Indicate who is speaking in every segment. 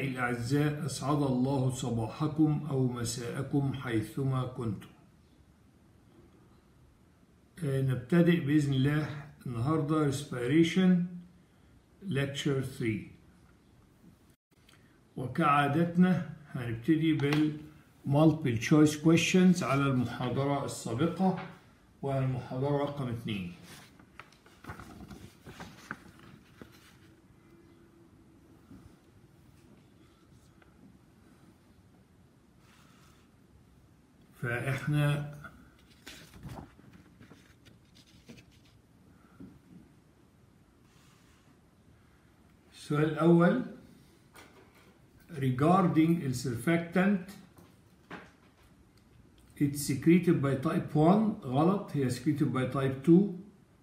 Speaker 1: الأعزاء أسعد الله صباحكم أو مساءكم حيثما كنتم آه، نبتدئ بإذن الله النهاردة Respiration Lecture 3 وكعادتنا هنبتدي بال Multiple Choice Questions على المحاضرة السابقة والمحاضرة رقم 2 فاحنا السؤال الأول regarding the surfactant it's secreted by type 1 غلط هي secreted by type 2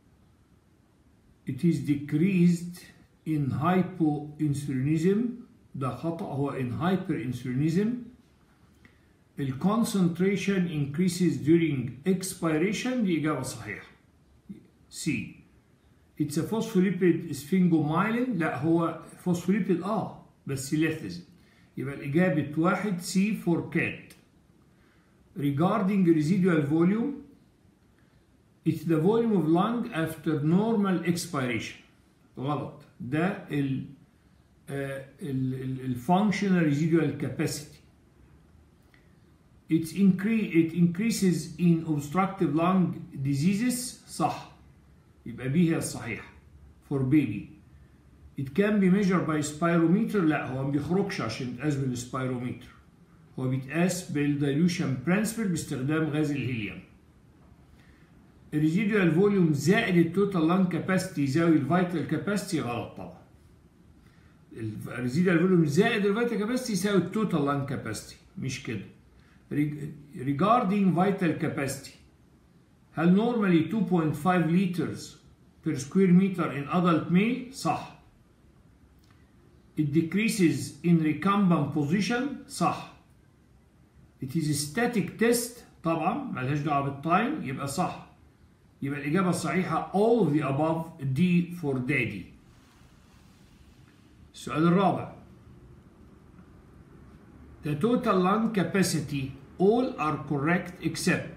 Speaker 1: it is decreased in hypoinsulinism ده خطأ هو in hyperinsulinism ال concentration increases during expiration دي إجابة صحيحة C It's a phospholipid sphingomyelin لا هو phospholipid اه بس lecithin يبقى الإجابة واحد C for cat Regarding residual volume It's the volume of lung after normal expiration غلط ده ال ال functional residual capacity It, incre it increases in obstructive lung diseases صح يبقى بي هي الصحيحة for baby It can be measured by spirometer لا هو ما بيخرجش عشان يتقاس بالسبيرومتر هو بيتقاس بالديلوشن برنسبل باستخدام غاز الهيليوم الريزيدوال فوليوم زائد التوتال لانج كاباسيتي يساوي الفيتال كاباسيتي غلط طبعا الريزيدوال فوليوم زائد الفيتال كاباسيتي يساوي التوتال لانج كاباسيتي مش كده regarding vital capacity هل normally 2.5 liters per square meter in adult male صح it decreases in recumbent position صح it is a static test طبعا ملهاش دعوه بالتايم يبقى صح يبقى الاجابه الصحيحه all of the above D for daddy السؤال الرابع The total lung capacity all are correct except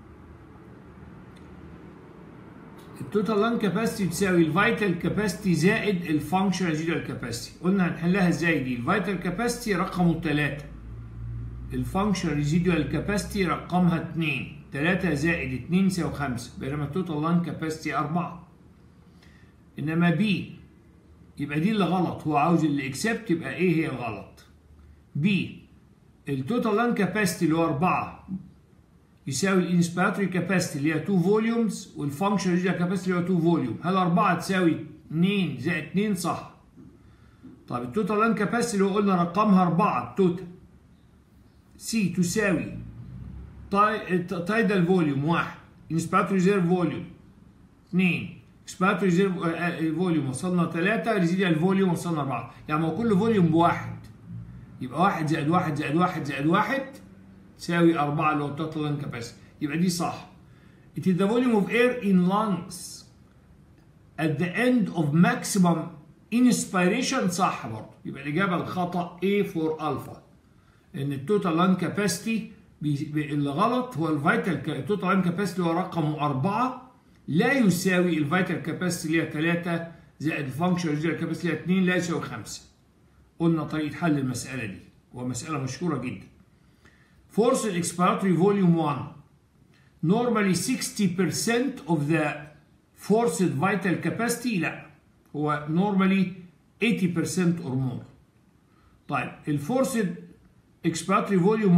Speaker 1: التوتال لانج كاباسيتي تساوي الفيتال كاباسيتي زائد الفانكشن ريزيدوال كاباسيتي قلنا هنحلها ازاي دي الفيتال كاباسيتي رقمه 3 الفانكشن ريزيدوال كاباسيتي رقمها 2 3 زائد 2 يساوي 5 بينما التوتال لانج كاباسيتي 4 انما بي يبقى دي اللي غلط هو عاوز اللي اكسبت يبقى ايه هي الغلط بي التوتال لان كاباسيتي اللي هو 4 يساوي الانسبيراتوري كاباسيتي اللي هي 2 فوليومز والفانكشن ريزيدوال كاباسيتي اللي هو 2 فوليوم هل 4 تساوي 2 زائد 2 صح طيب التوتال لان كاباسيتي اللي هو قلنا رقمها 4 التوتال سي تساوي تايدال فوليوم 1 انسبيراتوري ريزيرف فوليوم 2 اكسبيراتوري ريزيرف فوليوم وصلنا 3 ريزيدوال فوليوم وصلنا 4 يعني هو كل فوليوم بواحد يبقى واحد زائد واحد زائد واحد زائد واحد تساوي أربعة اللي هو التوتال لانج كاباسيتي يبقى دي صح. It is the volume of air in lungs at the end of maximum inspiration صح برضه يبقى الإجابة الخطأ A for alpha إن التوتال لانج كاباسيتي اللي غلط هو الفيتال التوتال لانج كاباسيتي هو رقمه أربعة لا يساوي الفيتال كاباسيتي اللي هي 3 زائد الفانكشن ريزيدوال كاباسيتي اللي هي 2 لا يساوي 5 قلنا طريقة حل المسألة دي ومسألة مشهورة جدا Force expiratory volume 1 normally 60% of the forced vital capacity لا هو normally 80% or more طيب الفورسد expiratory volume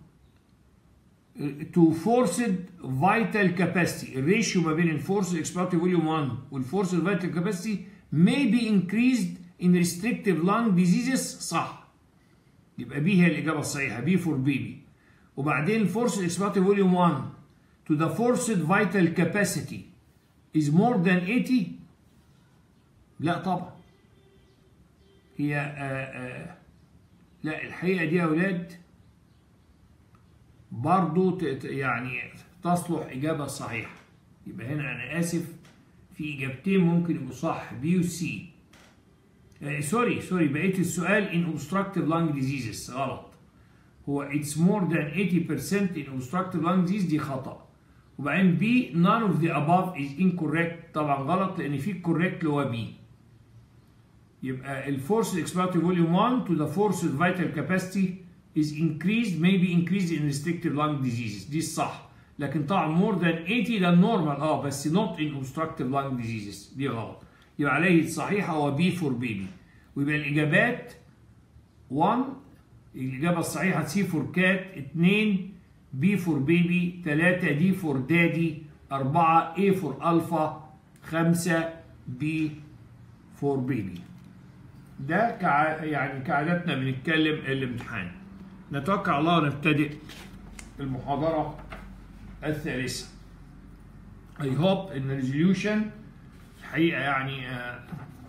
Speaker 1: 1 to forced vital capacity الريشيو ما بين الفورسد expiratory volume 1 والفورسد vital capacity may be increased in restrictive lung diseases صح يبقى بي هي الإجابة الصحيحة بي فور بيبي وبعدين الفورس اكسباتي فوليوم 1 to the forced vital capacity is more than 80 لا طبعا هي آآ آآ لا الحقيقة دي يا أولاد برضو يعني تصلح إجابة صحيحة يبقى هنا أنا آسف في إجابتين ممكن يبقوا صح بي وسي آه سوري سوري بقيت السؤال in obstructive lung diseases غلط هو it's more than 80% in obstructive lung disease دي خطأ وبعدين B none of the above is incorrect طبعا غلط لأن في correct اللي هو B يبقى الفورس expiratory volume 1 to the force vital capacity is increased may be increased in restrictive lung diseases دي الصح لكن طبعا more than 80 ده normal اه بس not in obstructive lung diseases دي غلط يبقى عليه الصحيحة هو B for baby ويبقى الإجابات 1 الإجابة الصحيحة C for cat 2 B for baby 3 D for daddy 4 A for alpha 5 B for baby ده كع... يعني كعادتنا بنتكلم الامتحان نتوكل على الله ونبتدئ المحاضرة الثالثة I hope ان resolution الحقيقة يعني آه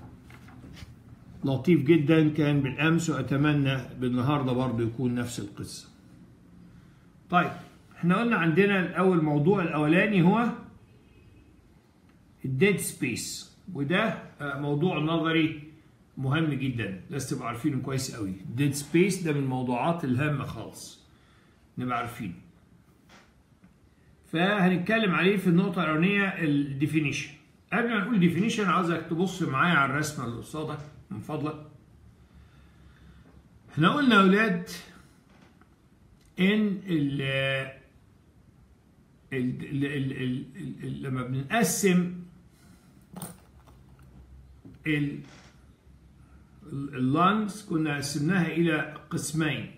Speaker 1: لطيف جدا كان بالأمس وأتمنى بالنهاردة برضه يكون نفس القصة طيب احنا قلنا عندنا الأول موضوع الأولاني هو الديد سبيس وده موضوع نظري مهم جدا لازم تبقوا عارفينه كويس قوي ديد سبيس ده من الموضوعات الهامة خالص نبقى عارفينه فهنتكلم عليه في النقطة الأولانية الديفينيشن قبل ما نقول ديفينيشن عاوزك تبص معايا على الرسمة اللي قصادك من فضلك احنا قلنا يا اولاد ان ال ال ال ال ال ال لما بنقسم ال اللانجز كنا قسمناها الى قسمين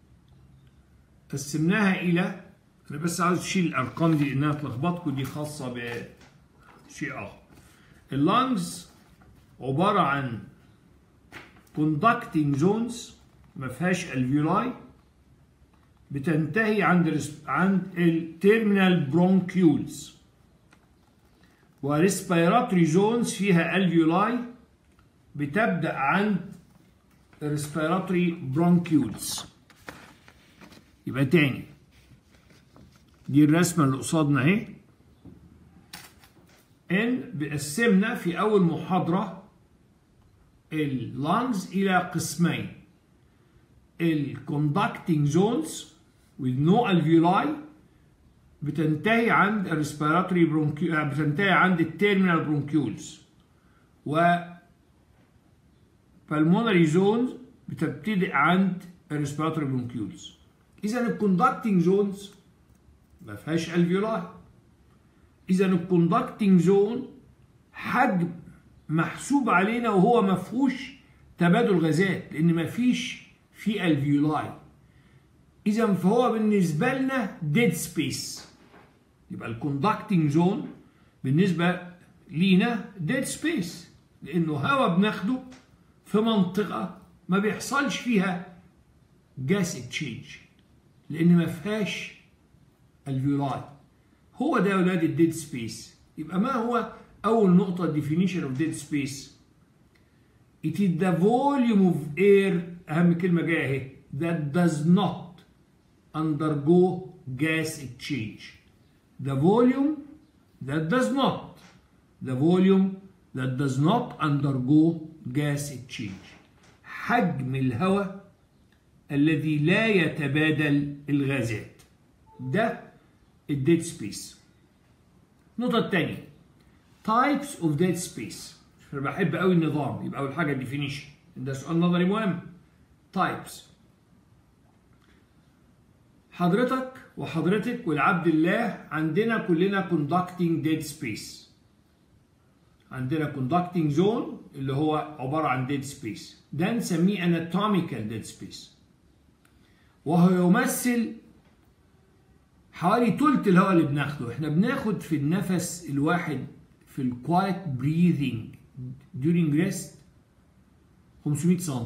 Speaker 1: قسمناها الى انا بس عاوز اشيل الارقام دي لانها تلخبطكم دي خاصه بشيء اخر اللانجز عباره عن conducting zones ما فيهاش الفيولاي بتنتهي عند عند التيرمينال برونكيولز وريسبيراتوري زونز فيها الفيولاي بتبدا عند الريسبيراتوري برونكيولز يبقى تاني دي الرسمه اللي قصادنا اهي ان بقسمنا في اول محاضره اللانجز الى قسمين الكوندكتنج زونز with no alveoli بتنتهي عند الريسبيراتوري برونكيول بتنتهي عند التيرمينال برونكيولز و pulmonary زونز بتبتدئ عند الريسبيراتوري برونكيولز اذا الكوندكتنج زونز ما فيهاش الفيولاي اذا الكوندكتنج زون حجم محسوب علينا وهو ما فيهوش تبادل غازات لان ما فيش في الفيولاي اذا فهو بالنسبه لنا ديد سبيس يبقى الكوندكتنج زون بالنسبه لينا ديد سبيس لانه هواء بناخده في منطقه ما بيحصلش فيها جاس تشينج لان ما فيهاش الفيولاي هو ده يا اولاد الديد سبيس يبقى ما هو اول نقطه definition of dead space it is the volume of air اهم كلمه جايه اهي that does not undergo gas exchange the volume that does not the volume that does not undergo gas exchange حجم الهواء الذي لا يتبادل الغازات ده الديد سبيس النقطة الثانية types of dead space انا بحب قوي النظام يبقى اول حاجة definition ده سؤال نظري مهم types حضرتك وحضرتك والعبد الله عندنا كلنا conducting dead space عندنا conducting zone اللي هو عبارة عن dead space ده نسميه anatomical dead space وهو يمثل حوالي تلت الهواء اللي بناخده احنا بناخد في النفس الواحد في الكوايت breathing during rest 500 سم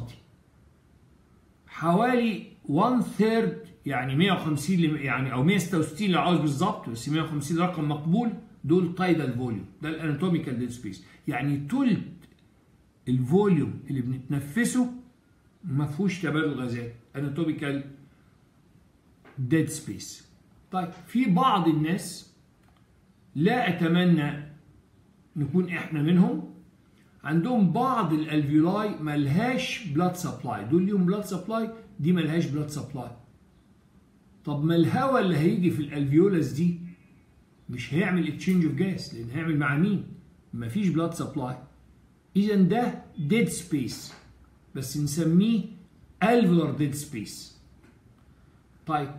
Speaker 1: حوالي 1 ثيرد يعني 150 يعني او 166 لو عاوز بالظبط بس 150 رقم مقبول دول تايدال فوليوم ده الاناتوميكال ديد سبيس يعني تلت الفوليوم اللي بنتنفسه ما فيهوش تبادل غازات اناتوميكال ديد سبيس طيب في بعض الناس لا اتمنى نكون احنا منهم عندهم بعض الالفيولاي ملهاش بلاد سبلاي دول ليهم بلاد سبلاي دي ملهاش بلاد سبلاي طب ما الهواء اللي هيجي في الالفيولاس دي مش هيعمل اكتشينج اوف جاس لان هيعمل مع مين مفيش بلاد سبلاي اذا ده ديد سبيس بس نسميه الفولار ديد سبيس طيب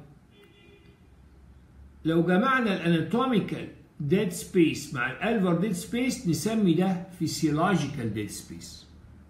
Speaker 1: لو جمعنا الاناتوميكال ديد سبيس مع الالفر ديد سبيس نسمي ده فيسيولوجيكال ديد سبيس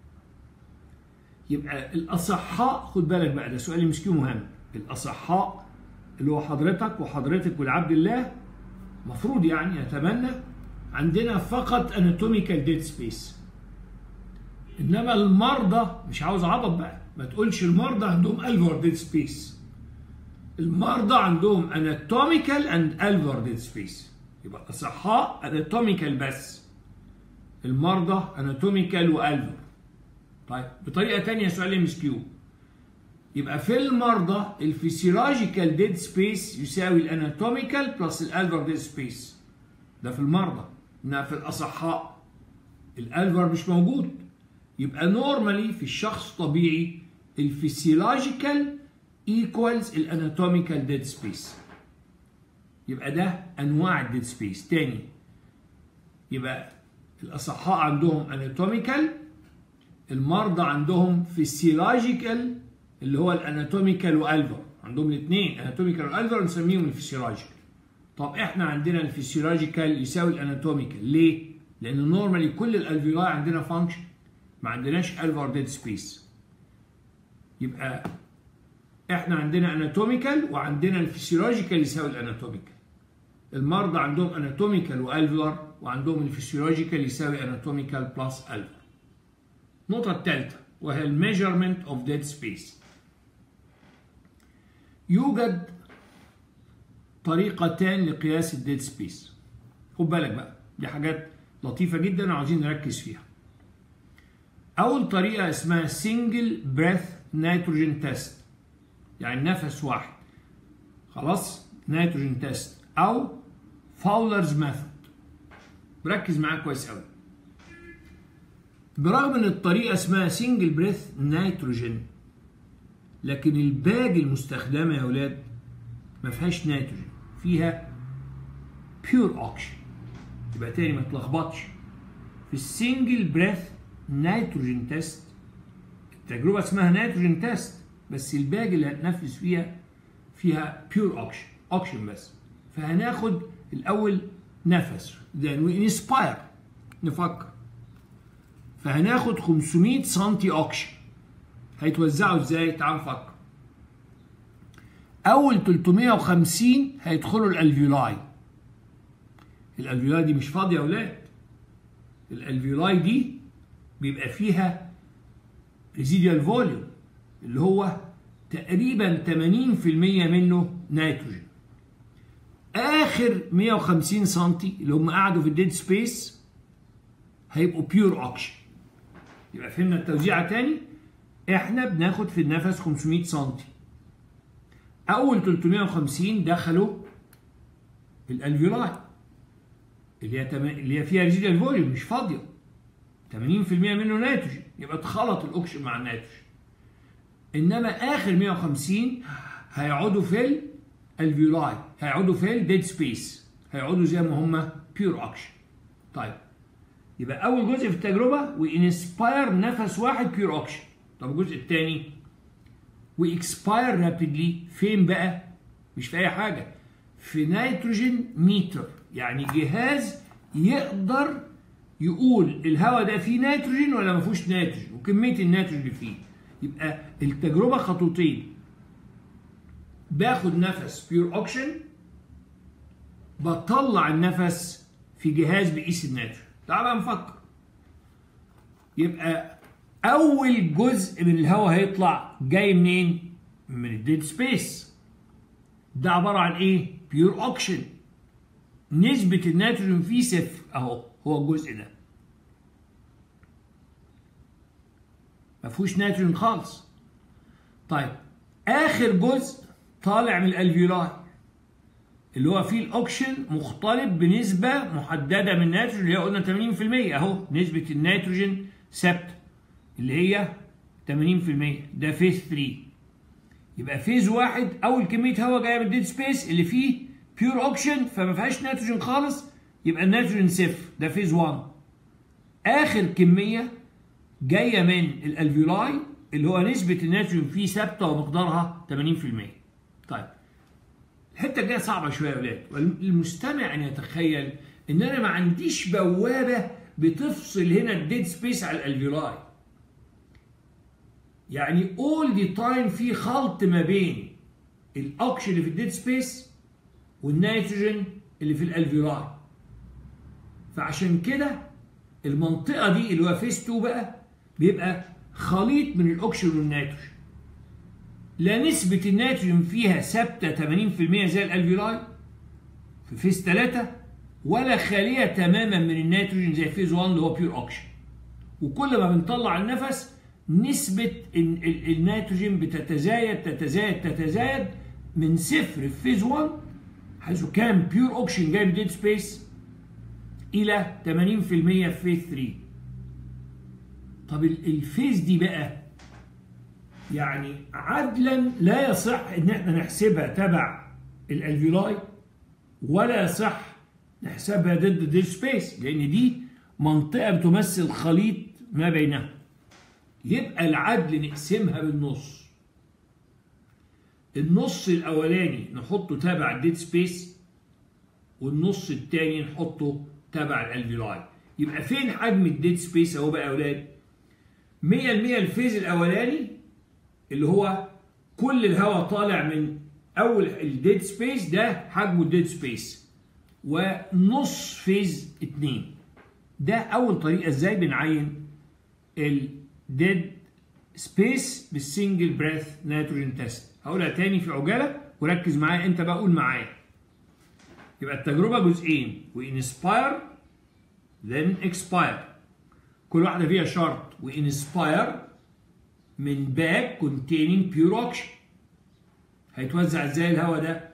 Speaker 1: يبقى الاصحاء خد بالك بقى ده سؤال مسكين مهم الاصحاء اللي هو حضرتك وحضرتك والعبد الله مفروض يعني اتمنى عندنا فقط اناتوميكال ديد سبيس انما المرضى مش عاوز عبط بقى ما تقولش المرضى عندهم الفر ديد سبيس المرضى عندهم اناتوميكال اند الفر ديد سبيس يبقى الاصحاء اناتوميكال بس المرضى اناتوميكال والفر طيب بطريقه ثانيه سؤال ام اس كيو يبقى في المرضى الفسيولوجيكال ديد سبيس يساوي الاناتوميكال بلس الالفر ديد سبيس ده في المرضى انما في الاصحاء الالفر مش موجود يبقى نورمالي في الشخص الطبيعي الفسيولوجيكال ايكوالز الاناتوميكال ديد سبيس يبقى ده انواع الديد سبيس تاني يبقى الاصحاء عندهم اناتوميكال المرضى عندهم فيسيولوجيكال اللي هو الاناتوميكال والفر عندهم الاثنين اناتوميكال والفر نسميهم الفسيولوجيكال طب احنا عندنا الفسيولوجيكال يساوي الاناتوميكال ليه لان نورمالي كل الالفيولاي عندنا فانكشن ما عندناش الفر ديد سبيس يبقى احنا عندنا اناتوميكال وعندنا الفسيولوجيكال يساوي الاناتوميكال المرضى عندهم اناتوميكال والفر وعندهم الفسيولوجيكال يساوي اناتوميكال بلس الفر النقطة الثالثة وهي الميجرمنت اوف ديد سبيس يوجد طريقتان لقياس الديد سبيس خد بالك بقى دي حاجات لطيفة جدا وعاوزين نركز فيها أول طريقة اسمها سنجل بريث نيتروجين تيست يعني نفس واحد خلاص نيتروجين تيست أو فاولرز ميثود ركز معايا كويس قوي برغم ان الطريقه اسمها سنجل بريث نيتروجين لكن الباج المستخدمه يا ولاد ما فيهاش نيتروجين فيها بيور اوكسجين يبقى تاني ما تلخبطش في السنجل بريث نيتروجين تيست التجربه اسمها نيتروجين تيست بس الباج اللي هتنفذ فيها فيها بيور اوكسجين اوكسجين بس فهناخد الاول نفس then we inspire نفكر فهناخد 500 سنتي اوكسجين هيتوزعوا ازاي تعال نفكر اول 350 هيدخلوا الالفيولاي الالفيولاي دي مش فاضيه يا اولاد الالفيولاي دي بيبقى فيها ريزيديال فوليوم اللي هو تقريبا 80% منه نيتروجين اخر 150 سم اللي هم قعدوا في الديد سبيس هيبقوا بيور اوكسجين يبقى فهمنا التوزيعه تاني احنا بناخد في النفس 500 سم اول 350 دخلوا الالفيولاي اللي هي تم... اللي هي فيها ريزيديال فوليوم مش فاضيه 80% منه نيتروجين يبقى اتخلط الاكسجين مع النيتروجين انما اخر 150 هيقعدوا في الالفيولاي هيقعدوا في الديد سبيس هيقعدوا زي ما هم بيور اوكسجين طيب يبقى اول جزء في التجربه وانسباير نفس واحد بيور اوكسجين طب الجزء الثاني واكسباير رابيدلي فين بقى مش في اي حاجه في نيتروجين ميتر يعني جهاز يقدر يقول الهواء ده فيه نيتروجين ولا ما فيهوش نيتروجين وكميه النيتروجين اللي فيه يبقى التجربه خطوتين باخد نفس بيور اوكسجين بطلع النفس في جهاز بيقيس النيتروجين تعال بقى نفكر يبقى اول جزء من الهواء هيطلع جاي منين من الديد سبيس ده عباره عن ايه بيور اوكسجين نسبه النيتروجين فيه صفر اهو هو الجزء ده ما فيهوش نيتروجين خالص طيب اخر جزء طالع من الالفيولاي اللي هو فيه الاوكشن مختلط بنسبه محدده من النيتروجين اللي هي قلنا 80% اهو نسبه النيتروجين ثابته اللي هي 80% ده فيز 3 يبقى فيز واحد اول كميه هواء جايه من الديد سبيس اللي فيه بيور اوكشن فما فيهاش نيتروجين خالص يبقى النيتروجين صفر ده فيز 1 اخر كميه جايه من الالفيولاي اللي هو نسبه النيتروجين فيه ثابته ومقدارها 80% طيب الحته الجايه صعبه شويه يا ولاد والمستمع ان يتخيل ان انا ما عنديش بوابه بتفصل هنا الديد سبيس على الالفيولاي يعني اول دي تايم في خلط ما بين الاوكسجين اللي في الديد سبيس والنيتروجين اللي في الالفيولاي فعشان كده المنطقه دي اللي هو فيس 2 بقى بيبقى خليط من الاوكسجين والنيتروجين لا نسبة النيتروجين فيها ثابتة 80% زي الالفيولاي في فيز 3 ولا خالية تماما من النيتروجين زي فيز 1 اللي هو بيور اوكسجين وكل ما بنطلع النفس نسبة النيتروجين بتتزايد تتزايد تتزايد من صفر في فيز 1 حيث كان بيور اوكسجين جاي من ديد سبيس إلى 80% في فيز 3 طب الفيز دي بقى يعني عدلا لا يصح ان احنا نحسبها تبع الالفيولاي ولا يصح نحسبها ضد ديد سبيس لان دي منطقه بتمثل خليط ما بينها يبقى العدل نقسمها بالنص النص الاولاني نحطه تبع الديد سبيس والنص الثاني نحطه تبع الالفيولاي يبقى فين حجم الديد سبيس اهو بقى يا اولاد 100% الفيز الاولاني اللي هو كل الهواء طالع من اول الديد سبيس ده حجمه الديد سبيس ونص فيز 2 ده اول طريقه ازاي بنعين الديد سبيس بالسنجل بريث نيتروجين تيست هقولها تاني في عجاله وركز معايا انت بقى قول معايا يبقى التجربه جزئين وانسباير then expire كل واحده فيها شرط وانسباير من باك containing pure oxygen هيتوزع ازاي الهواء ده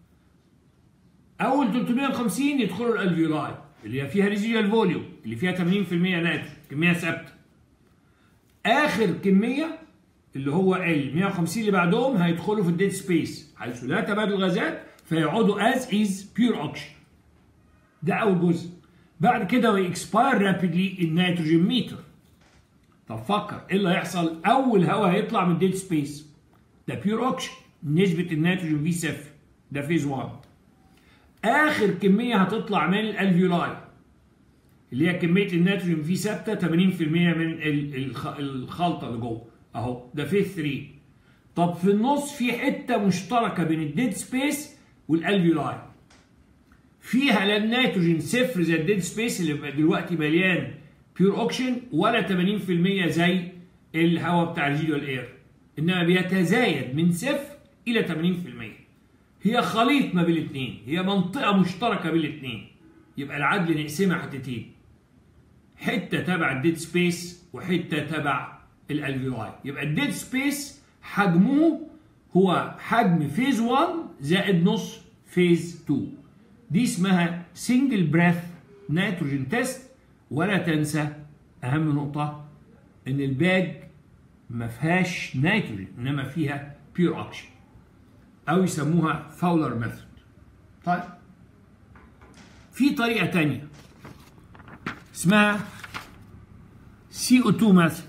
Speaker 1: اول 350 يدخلوا الالفيولاي اللي هي فيها ريزيديوال فوليوم اللي فيها 80% ناتج كميه ثابته اخر كميه اللي هو ال 150 اللي بعدهم هيدخلوا في الديد سبيس حيث لا تبادل غازات فيقعدوا از از بيور اوكسجين ده اول جزء بعد كده ويكسباير رابيدلي النيتروجين ميتر طب فكر ايه اللي هيحصل اول هواء هيطلع من ديد سبيس ده بيور اوكسجين نسبه النيتروجين فيه صفر ده فيز 1 اخر كميه هتطلع من الالفيولاي اللي هي كميه النيتروجين فيه ثابته 80% من الخلطه اللي جوه اهو ده فيز 3 طب في النص في حته مشتركه بين الديد سبيس والالفيولاي فيها لا النيتروجين صفر زي الديد سبيس اللي دلوقتي مليان بيور اوكسجين ولا 80% زي الهواء بتاع الريزيدوال اير انما بيتزايد من صفر الى 80% هي خليط ما بين الاثنين هي منطقه مشتركه بين الاثنين يبقى العدل نقسمها حتتين حته تبع الديد سبيس وحته تبع الالفيولاي يبقى الديد سبيس حجمه هو حجم فيز 1 زائد نص فيز 2 دي اسمها سنجل بريث نيتروجين تيست ولا تنسى اهم نقطه ان الباج ما فيهاش نيتروجين انما فيها بيور اوكسجين او يسموها فاولر ميثود طيب في طريقه تانية اسمها CO2 ميثود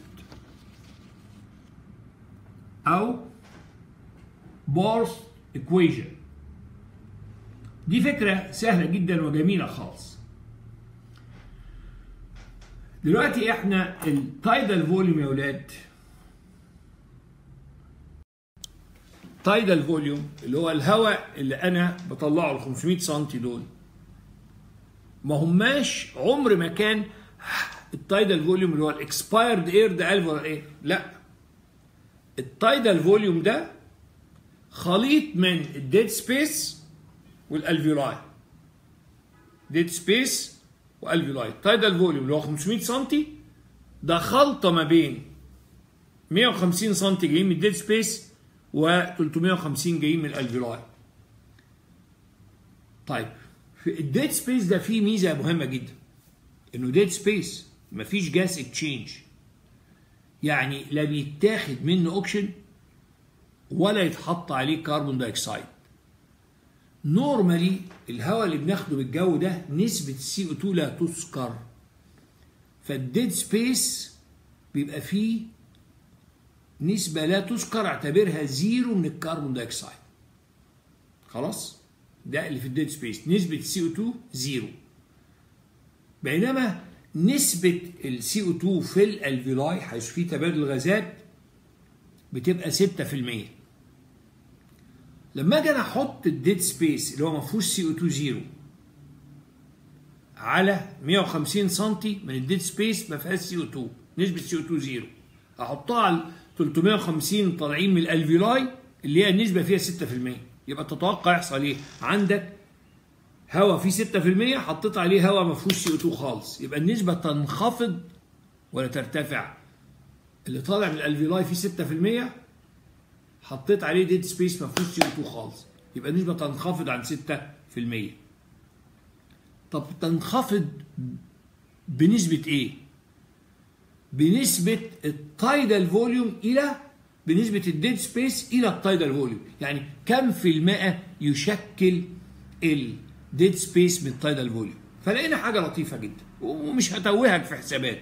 Speaker 1: او بورس ايكويشن دي فكره سهله جدا وجميله خالص دلوقتي احنا التايدال فوليوم يا ولاد تايدال فوليوم اللي هو الهواء اللي انا بطلعه ال 500 سم دول ما هماش عمر ما كان التايدال فوليوم اللي هو الاكسبايرد اير ده الفولار اير لا التايدال فوليوم ده خليط من الديد سبيس والالفيولاي ديد سبيس والفيولاي تايدال فوليوم اللي هو 500 سم ده خلطه ما بين 150 سم جايين من الديد سبيس و 350 جايين من الالفيولاي طيب في الديد سبيس ده فيه ميزه مهمه جدا انه ديد سبيس مفيش جاس اكتشينج يعني لا بيتاخد منه اوكشن ولا يتحط عليه كربون دايوكسيد نورمالي الهواء اللي بناخده من الجو ده نسبة السي او 2 لا تذكر فالديد سبيس بيبقى فيه نسبة لا تذكر اعتبرها زيرو من الكربون دايوكسيد خلاص ده اللي في الديد سبيس نسبة السي او 2 زيرو بينما نسبة السي او 2 في الالفيولاي حيث في تبادل غازات بتبقى 6% لما اجي انا احط الديد سبيس اللي هو ما فيهوش سي او 2 زيرو على 150 سم من الديد سبيس ما فيهاش سي او 2 نسبة سي او 2 زيرو احطها على 350 طالعين من الالفيولاي اللي هي النسبة فيها 6% يبقى تتوقع يحصل ايه؟ عندك هواء فيه 6% حطيت عليه هواء ما فيهوش سي او 2 خالص يبقى النسبة تنخفض ولا ترتفع؟ اللي طالع من الالفيولاي فيه 6% حطيت عليه ديد سبيس ما فيهوش سي او 2 خالص يبقى النسبة تنخفض عن 6% طب تنخفض بنسبة ايه؟ بنسبة التايدال فوليوم إلى بنسبة الديد سبيس إلى التايدال فوليوم يعني كم في المئة يشكل الديد سبيس من التايدال فوليوم فلقينا حاجة لطيفة جدا ومش هتوهك في حسابات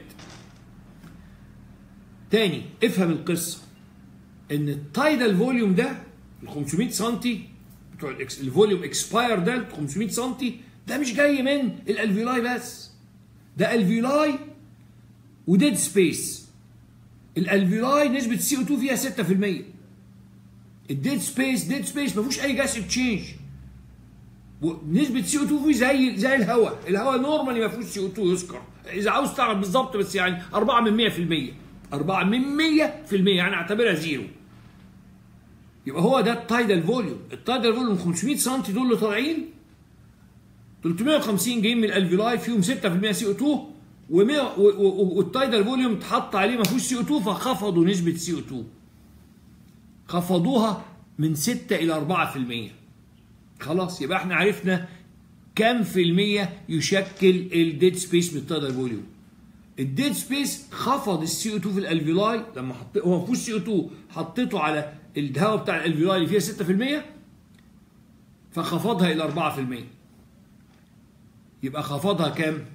Speaker 1: تاني افهم القصة ان التايدال فوليوم ده ال 500 سم بتوع الفوليوم اكسباير ده ال 500 سم ده مش جاي من الالفيولاي بس ده الفيولاي وديد سبيس الالفيولاي نسبه السي او 2 فيها 6% الديد سبيس ديد سبيس ما فيهوش اي جاس اكتشينج نسبة سي او 2 فيه زي زي الهواء، الهواء نورمالي ما فيهوش سي او 2 يذكر، إذا عاوز تعرف بالظبط بس يعني 4 من 100% 4 من 100% يعني اعتبرها زيرو. يبقى هو ده التايدال فوليوم، التايدال فوليوم 500 سم دول اللي طالعين 350 جايين من الالفيولاي فيهم 6% سي او 2 و100 والتايدال فوليوم اتحط عليه ما فيهوش سي او 2 فخفضوا نسبه سي او 2 خفضوها من 6 الى 4% خلاص يبقى احنا عرفنا كم في المية يشكل الديد سبيس من التايدال فوليوم الديد سبيس خفض السي او 2 في الالفيولاي لما حط هو ما فيهوش سي او 2 حطيته على الهواء بتاع الالفيولاي اللي فيها 6% فخفضها الى 4% يبقى خفضها كام؟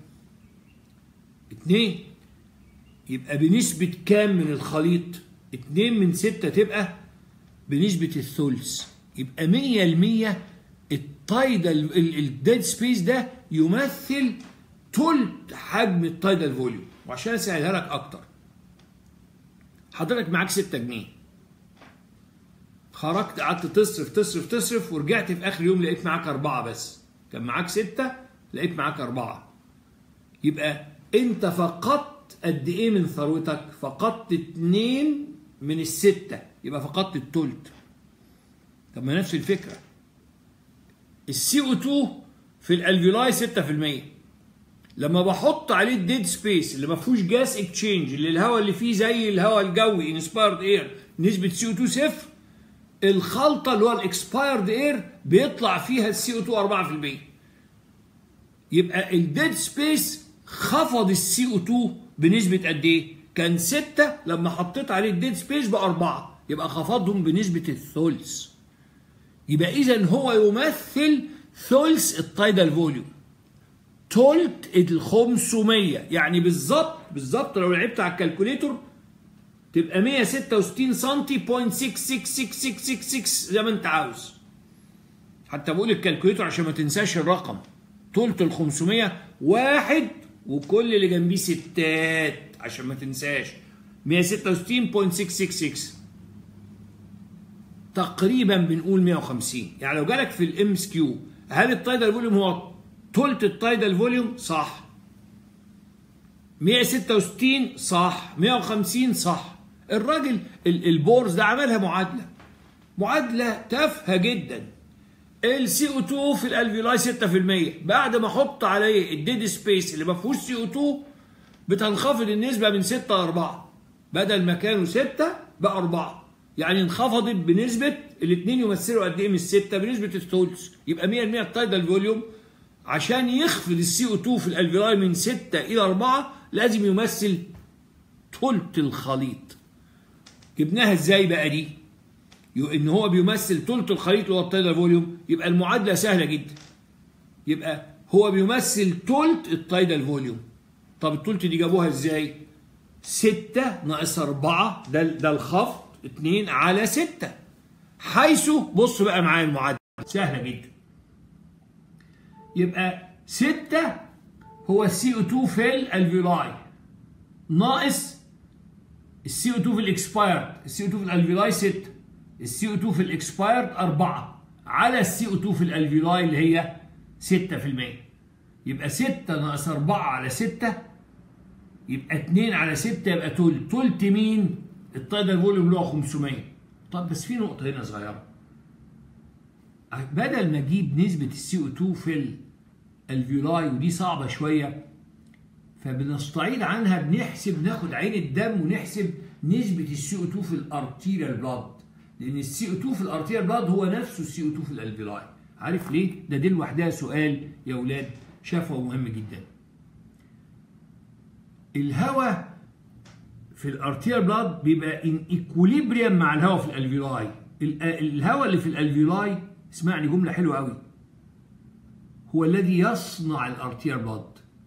Speaker 1: اتنين يبقى بنسبة كام من الخليط؟ اتنين من ستة تبقى بنسبة الثلث يبقى مية المية التايدال الديد سبيس ده يمثل تلت حجم التايدال فوليوم وعشان اسهلها لك اكتر حضرتك معاك 6 جنيه خرجت قعدت تصرف تصرف تصرف ورجعت في اخر يوم لقيت معاك اربعه بس كان معاك سته لقيت معاك اربعه يبقى انت فقدت قد ايه من ثروتك فقدت اتنين من الستة يبقى فقدت التلت طب ما نفس الفكرة السي او 2 في الالفيولاي 6% لما بحط عليه الديد سبيس اللي ما فيهوش جاس اكتشينج اللي الهواء اللي فيه زي الهواء الجوي انسبايرد اير نسبة سي او 2 صفر الخلطة اللي هو الاكسبايرد اير بيطلع فيها السي او 2 4% يبقى الديد سبيس خفض السي او 2 بنسبة قد ايه؟ كان 6 لما حطيت عليه الديد سبيس بقى 4 يبقى خفضهم بنسبة الثلث يبقى إذا هو يمثل ثلث التايدال فوليوم تلت ال 500 يعني بالظبط بالظبط لو لعبت على الكالكوليتور تبقى 166 سم 0.666666 زي ما انت عاوز حتى بقول الكالكوليتور عشان ما تنساش الرقم تلت ال 500 واحد وكل اللي جنبيه ستات عشان ما تنساش 166.666 تقريبا بنقول 150 يعني لو جالك في الام اس كيو هل التايدال فوليوم هو تلت التايدال فوليوم صح 166 صح 150 صح الراجل البورز ده عملها معادله معادله تافهه جدا السي او 2 في الالفيولاي 6% بعد ما احط عليه الديد سبيس اللي ما فيهوش سي او 2 بتنخفض النسبه من 6 ل 4 بدل ما كانوا 6 بقى 4 يعني انخفضت بنسبه الاثنين يمثلوا قد ايه من السته بنسبه الثلث يبقى 100% التايدال فوليوم عشان يخفض السي او 2 في الالفيولاي من 6 الى 4 لازم يمثل ثلث الخليط جبناها ازاي بقى دي ان هو بيمثل ثلث الخليط اللي هو التايدال فوليوم يبقى المعادله سهله جدا يبقى هو بيمثل ثلث التايدال فوليوم طب الثلث دي جابوها ازاي 6 ناقص 4 ده ده الخفض 2 على 6 حيث بص بقى معايا المعادله سهله جدا يبقى 6 هو السي او 2 في الالفيولاي ناقص السي او 2 في الاكسبايرد السي او 2 في الالفيولاي 6 السي او 2 في الاكسبايرد 4 على السي او 2 في الالفيولاي اللي هي 6% يبقى 6 ناقص 4 على 6 يبقى 2 على 6 يبقى تلت تلت مين؟ التايدال فوليوم اللي هو 500 طب بس في نقطة هنا صغيرة بدل ما اجيب نسبة السي او 2 في الفيولاي ودي صعبة شوية فبنستعيد عنها بنحسب ناخد عين الدم ونحسب نسبة السي او 2 في الارتيريال بلاد لأن السي او 2 في الارتيريال بلاد هو نفسه السي او 2 في الالفيولاي عارف ليه؟ ده دي لوحدها سؤال يا أولاد شافه مهم جدا الهواء في الارتير بلاد بيبقى ان ايكوليبريم مع الهواء في الالفيولاي الهواء اللي في الالفيولاي اسمعني جمله حلوه قوي هو الذي يصنع الارتير بلاد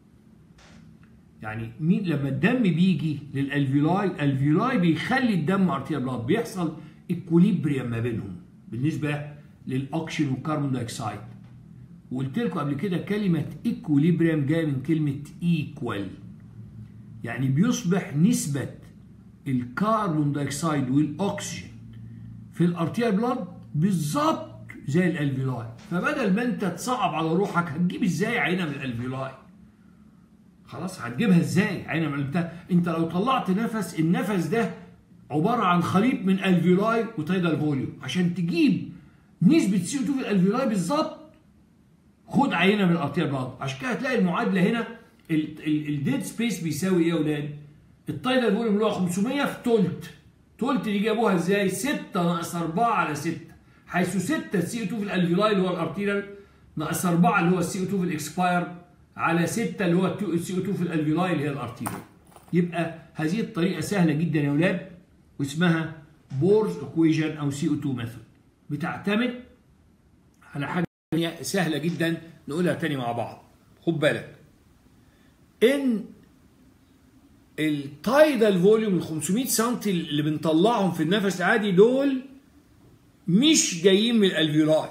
Speaker 1: يعني مين لما الدم بيجي للالفيولاي الالفيولاي بيخلي الدم ارتير بلاد بيحصل ايكوليبريم ما بينهم بالنسبه للاكسجين والكربون دايوكسيد وقلت لكم قبل كده كلمه ايكوليبريم جايه من كلمه ايكوال يعني بيصبح نسبة الكربون دايوكسيد والأكسجين في الارتيال بلاد بالظبط زي الالفيولاي فبدل ما انت تصعب على روحك هتجيب ازاي عينه من الالفيولاي خلاص هتجيبها ازاي عينه من انت انت لو طلعت نفس النفس ده عباره عن خليط من الفيولاي وتايدال فوليوم عشان تجيب نسبه سي او 2 في الالفيولاي بالظبط خد عينه من الارتيال بلاد عشان كده هتلاقي المعادله هنا الديد سبيس بيساوي ايه يا اولاد؟ التايدال فوليوم اللي هو 500 في تلت تلت دي جابوها ازاي؟ 6 ناقص 4 على 6 حيث 6 السي او 2 في الالفيولاي اللي هو الارتيريال ناقص 4 اللي هو السي او 2 في الاكسباير على 6 اللي هو السي او 2 في الالفيولاي اللي هي الارتيريال يبقى هذه الطريقه سهله جدا يا اولاد واسمها بورز اكويجن او سي او 2 ميثود بتعتمد على حاجه سهله جدا نقولها تاني مع بعض خد بالك ان التايدال فوليوم ال 500 سم اللي بنطلعهم في النفس العادي دول مش جايين من الالفيولاي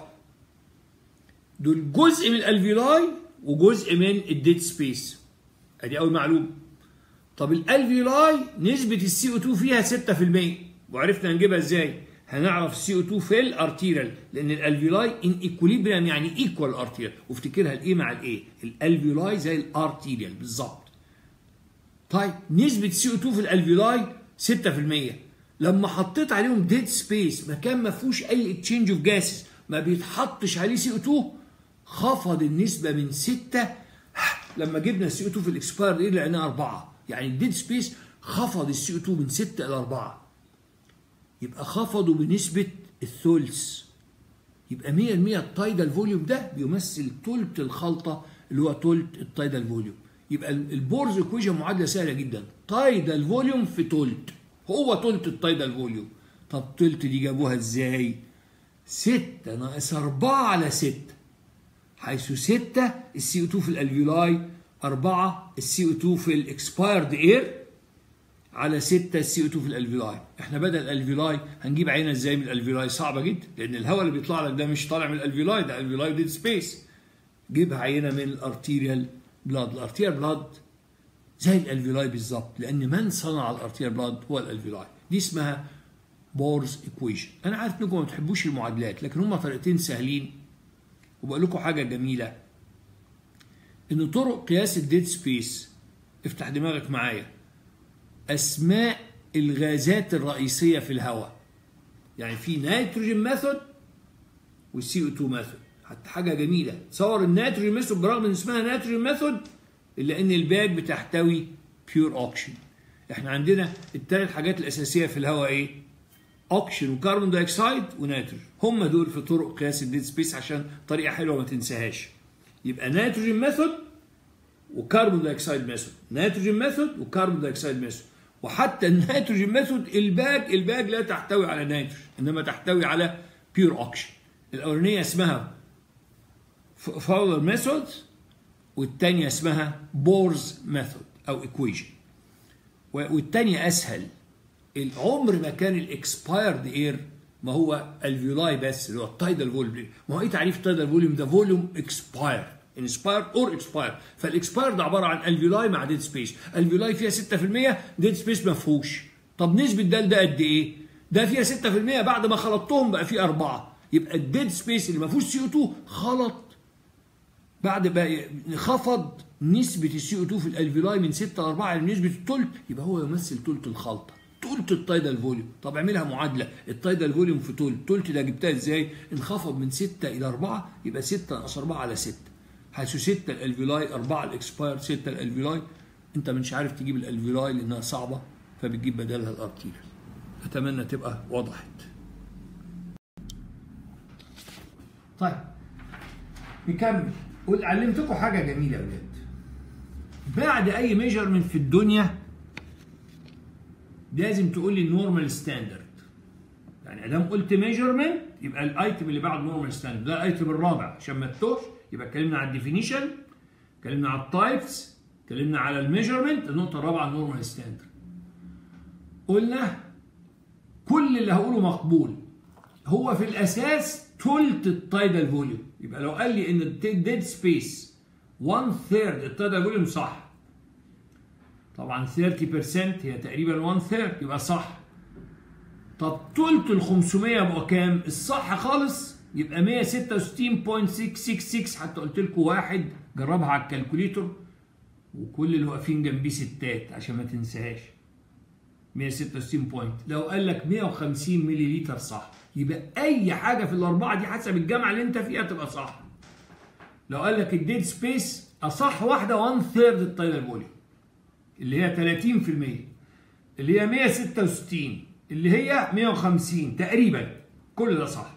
Speaker 1: دول جزء من الالفيولاي وجزء من الديد سبيس ادي اول معلومه طب الالفيولاي نسبه السي او 2 فيها 6% وعرفنا نجيبها ازاي هنعرف السي او 2 في الارتيريال لان الالفيولاي ان ايكوليبريم يعني ايكوال ارتيريال وافتكرها الايه مع الايه الالفيولاي زي الارتيريال بالظبط طيب نسبه السي او 2 في الالفيولاي 6% لما حطيت عليهم ديد سبيس مكان ما فيهوش اي اكتشينج اوف جاسز ما بيتحطش عليه سي او 2 خفض النسبه من 6 لما جبنا السي او 2 في الاكسباير ايه لقيناها 4 يعني الديد سبيس خفض السي او 2 من 6 الى 4 يبقى خفضوا بنسبة الثلث يبقى 100% التايدال فوليوم ده بيمثل ثلث الخلطة اللي هو ثلث التايدال فوليوم يبقى البورز ايكويشن معادلة سهلة جدا تايدال فوليوم في ثلث هو ثلث التايدال فوليوم طب ثلث دي جابوها ازاي؟ 6 ناقص 4 على 6 حيث 6 السي او 2 في الالفيولاي 4 السي او 2 في الاكسبايرد اير على 6 السي او 2 في الالفيولاي احنا بدل الالفيولاي هنجيب عينه ازاي من الالفيولاي صعبه جدا لان الهواء اللي بيطلع لك ده مش طالع من الالفيولاي ده الفيولاي ديد سبيس جيبها عينه من الارتيريال بلاد الارتيريال بلاد زي الالفيولاي بالظبط لان من صنع الارتيريال بلاد هو الالفيولاي دي اسمها بورز ايكويشن انا عارف انكم ما بتحبوش المعادلات لكن هما طريقتين سهلين وبقول لكم حاجه جميله ان طرق قياس الديد سبيس افتح دماغك معايا اسماء الغازات الرئيسيه في الهواء يعني في نيتروجين ميثود والسي او 2 ميثود حتى حاجه جميله تصور النيتروجين ميثود برغم ان اسمها نيتروجين ميثود الا ان الباك بتحتوي بيور اوكسجين احنا عندنا الثلاث حاجات الاساسيه في الهواء ايه اوكسجين وكربون دايوكسيد ونيتروجين هم دول في طرق قياس الديد سبيس عشان طريقه حلوه ما تنساهاش يبقى نيتروجين ميثود وكربون دايوكسيد ميثود نيتروجين ميثود وكربون دايوكسيد ميثود وحتى النيتروجين ميثود الباج الباج لا تحتوي على نيتروجين انما تحتوي على بيور اوكسجين الاولانيه اسمها فاولر ميثود والثانيه اسمها بورز ميثود او ايكويشن والثانيه اسهل العمر ما كان الاكسبايرد اير ما هو الفيولاي بس اللي هو التايدال فوليوم ما هو ايه تعريف التايدال فوليوم ده فوليوم اكسباير انسباير اور اكسباير فالاكسباير ده عباره عن الفيولاي مع ديد سبيس الفيولاي فيها 6% ديد سبيس ما فيهوش طب نسبه ده لده قد ايه ده فيها 6% بعد ما خلطتهم بقى فيه 4 يبقى الديد سبيس اللي ما فيهوش سي او 2 خلط بعد بقى خفض نسبة السي او 2 في الالفيولاي من 6 ل 4 لنسبة الثلث يبقى هو يمثل ثلث الخلطة ثلث التايدال فوليوم طب اعملها معادلة التايدال فوليوم في ثلث الثلث ده جبتها ازاي انخفض من 6 الى 4 يبقى 6 ناقص 4 على 6 حيث 6 الالفيولاي 4 الاكسباير 6 الالفيولاي انت مش عارف تجيب الالفيولاي لانها صعبة فبتجيب بدلها الارتيريال اتمنى تبقى وضحت طيب نكمل قول علمتكم حاجة جميلة يا ولاد بعد أي ميجرمنت في الدنيا لازم تقول لي النورمال ستاندرد يعني ادام قلت ميجرمنت يبقى الايتم اللي بعد نورمال ستاندرد ده الايتم الرابع عشان ما تتوهش يبقى اتكلمنا على الديفينيشن اتكلمنا على التايبس اتكلمنا على الميجرمنت النقطه الرابعه النورمال ستاندرد قلنا كل اللي هقوله مقبول هو في الاساس ثلث التايدال فوليوم يبقى لو قال لي ان الديد سبيس 1 ثيرد التايدال فوليوم صح طبعا 30% هي تقريبا 1 ثيرد يبقى صح طب ثلث ال 500 يبقى كام؟ الصح خالص يبقى 166.666 حتى قلت لكم واحد جربها على الكالكوليتور وكل اللي واقفين جنبيه ستات عشان ما تنساهاش 166 بوينت لو قال لك 150 ملي لتر صح يبقى اي حاجه في الاربعه دي حسب الجامعه اللي انت فيها تبقى صح لو قال لك الديد سبيس اصح واحده 1 ثيرد التايلر فوليوم اللي هي 30% اللي هي 166 اللي هي 150 تقريبا كل ده صح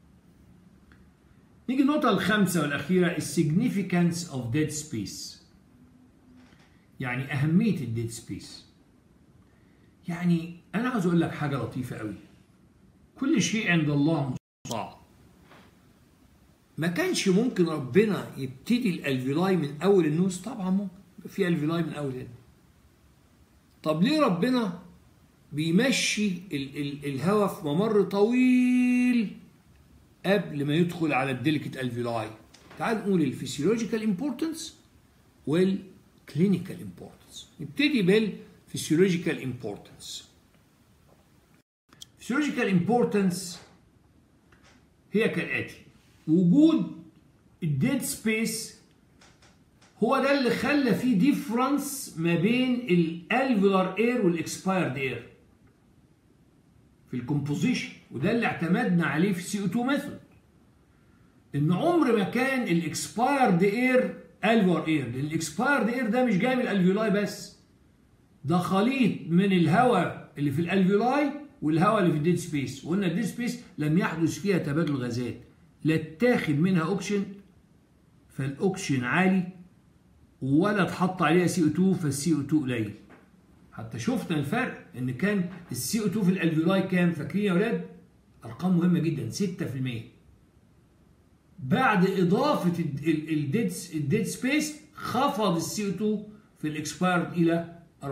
Speaker 1: نيجي النقطة الخامسة والأخيرة السيجنيفيكانس اوف ديد سبيس يعني أهمية الديد سبيس يعني أنا عاوز أقول لك حاجة لطيفة قوي كل شيء عند الله مستطاع ما كانش ممكن ربنا يبتدي الالفيلاي من اول النوز طبعا ممكن في الفيلاي من اول هنا طب ليه ربنا بيمشي ال ال الهواء في ممر طويل قبل ما يدخل على الديليكت الفيلاي تعال نقول الفسيولوجيكال امبورتنس والكلينيكال امبورتنس نبتدي بالفسيولوجيكال امبورتنس physiological importance هي كالآتي وجود الديد سبيس هو ده اللي خلى فيه ديفرنس ما بين الالفولار اير والاكسبايرد اير في الكومبوزيشن وده اللي اعتمدنا عليه في السي او 2 ميثود ان عمر ما كان الاكسبايرد اير الفولار اير لان الاكسبايرد اير ده مش جاي من الالفيولاي بس ده خليط من الهواء اللي في الالفيولاي والهواء اللي في الديد سبيس وقلنا الديد سبيس لم يحدث فيها تبادل غازات لا اتاخد منها اوكسجين فالاوكسجين عالي ولا اتحط عليها سي او 2 فالسي او 2 قليل حتى شفنا الفرق ان كان السي او 2 في الالفيولاي كام فاكرين يا اولاد ارقام مهمه جدا 6% بعد اضافه الديد الديد سبيس خفض السي او 2 في الاكسبايرد الى 4%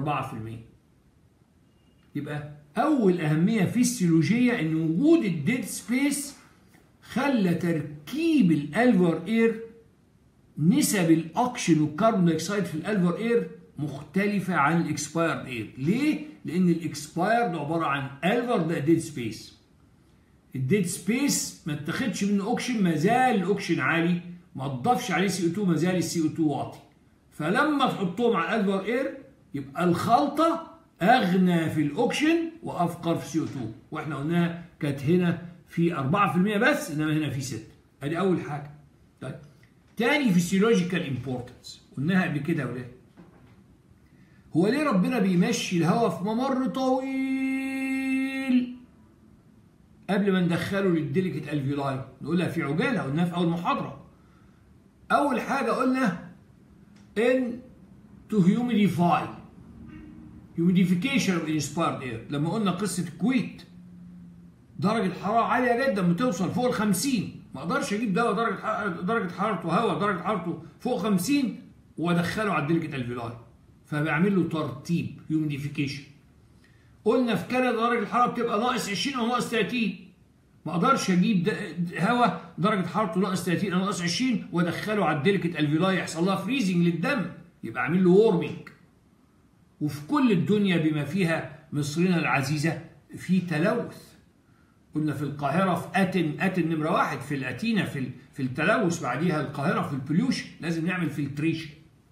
Speaker 1: يبقى اول اهميه فيسيولوجيه ان وجود الديد سبيس خلى تركيب الالفر اير نسب الاكشن والكربون دايوكسيد في الالفر اير مختلفة عن الاكسبايرد اير ليه؟ لأن الاكسبايرد عبارة عن الفر ده ديد سبيس الديد سبيس ما اتخدش منه اوكشن ما زال الاوكشن عالي ما تضافش عليه سي او 2 ما زال السي او 2 واطي فلما تحطهم على الالفر اير يبقى الخلطة اغنى في الاوكشن وافقر في سي او 2 واحنا قلناها كانت هنا في 4% بس انما هنا في 6 ادي اول حاجه طيب تاني فيسيولوجيكال امبورتنس قلناها قبل كده يا ولاد هو ليه ربنا بيمشي الهواء في ممر طويل قبل ما ندخله للديليكت الفيولاي نقولها في عجاله قلناها في اول محاضره اول حاجه قلنا ان تو هيوميديفاي هيوميديفيكيشن اوف انسبايرد اير لما قلنا قصه الكويت درجه الحراره عاليه جدا بتوصل فوق ال 50 ما اقدرش اجيب دواء درجه درجه حرارته هواء درجه حرارته فوق 50 وادخله على الديليكت الفيولاي فبعمل له ترتيب هيوميديفيكيشن قلنا في كندا درجه الحراره بتبقى ناقص 20 او ناقص 30 ما اقدرش اجيب هواء درجه حرارته ناقص 30 او ناقص 20 وادخله على الديليكت الفيولاي يحصل لها فريزنج للدم يبقى اعمل له وورمنج وفي كل الدنيا بما فيها مصرنا العزيزه في تلوث قلنا في القاهره في اتن اتن نمره واحد في الاتينا في في التلوث بعديها القاهره في البوليوشن لازم نعمل فلتريشن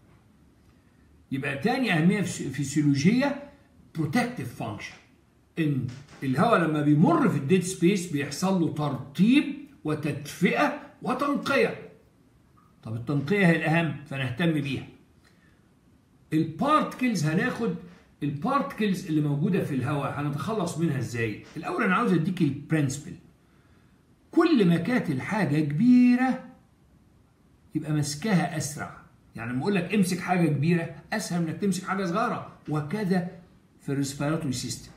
Speaker 1: يبقى تاني اهميه فسيولوجيه بروتكتيف فانكشن ان الهواء لما بيمر في الديد سبيس بيحصل له ترطيب وتدفئه وتنقيه طب التنقيه هي الاهم فنهتم بيها البارتكلز هناخد البارتكلز اللي موجوده في الهواء هنتخلص منها ازاي الاول انا عاوز اديك البرنسبل كل ما كانت الحاجه كبيره يبقى مسكها اسرع يعني لما اقول لك امسك حاجه كبيره اسهل من انك تمسك حاجه صغيره وكذا في الريسبيراتوري سيستم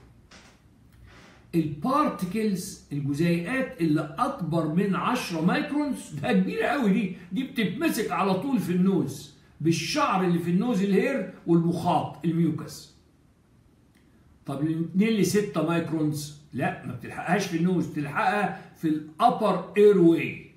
Speaker 1: البارتكلز الجزيئات اللي اكبر من 10 مايكرونز ده كبيره قوي دي دي بتتمسك على طول في النوز بالشعر اللي في النوز الهير والمخاط الميوكس طب من 2 ل 6 مايكرونز لا ما بتلحقهاش في النوز بتلحقها في الابر اير واي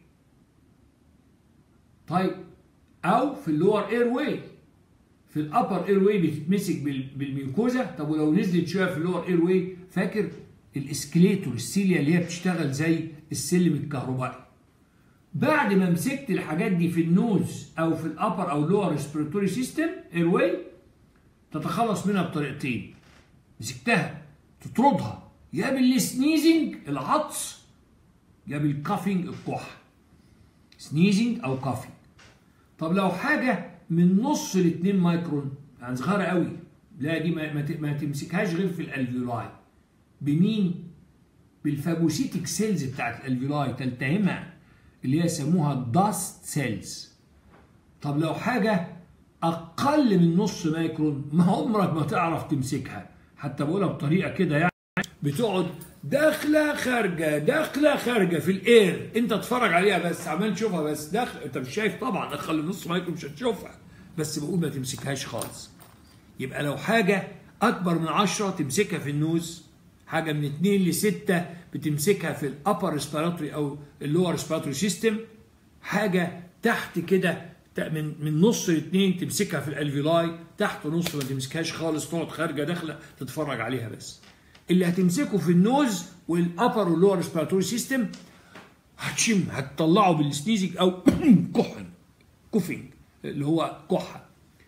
Speaker 1: طيب او في اللور اير واي في الابر اير واي بتتمسك بالميوكوزا طب ولو نزلت شويه في اللور اير واي فاكر الاسكليتور السيليا اللي هي بتشتغل زي السلم الكهربائي بعد ما مسكت الحاجات دي في النوز او في الابر او لور ريسبيراتوري سيستم اير واي تتخلص منها بطريقتين مسكتها تطردها يا بالسنيزنج العطس يا بالكافينج الكحه سنيزنج او كافينج طب لو حاجه من نص ل 2 مايكرون يعني صغيره قوي لا دي ما, ما تمسكهاش غير في الالفيولاي بمين بالفاجوسيتك سيلز بتاعت الالفيولاي تلتهمها اللي هي يسموها داست سيلز طب لو حاجه اقل من نص مايكرون ما عمرك ما تعرف تمسكها حتى بقولها بطريقه كده يعني بتقعد داخله خارجه داخله خارجه في الاير انت تتفرج عليها بس عمال تشوفها بس داخل انت مش شايف طبعا اقل نص مايكرون مش هتشوفها بس بقول ما تمسكهاش خالص يبقى لو حاجه اكبر من 10 تمسكها في النوز حاجه من 2 ل 6 بتمسكها في الابر ريسبيراتوري او اللور ريسبيراتوري سيستم حاجه تحت كده من من نص لاثنين تمسكها في الالفيولاي تحت نص ما تمسكهاش خالص تقعد خارجه داخله تتفرج عليها بس اللي هتمسكه في النوز والابر واللور ريسبيراتوري سيستم هتشم هتطلعه بالسنيزنج او كحن كوفينج اللي هو كحه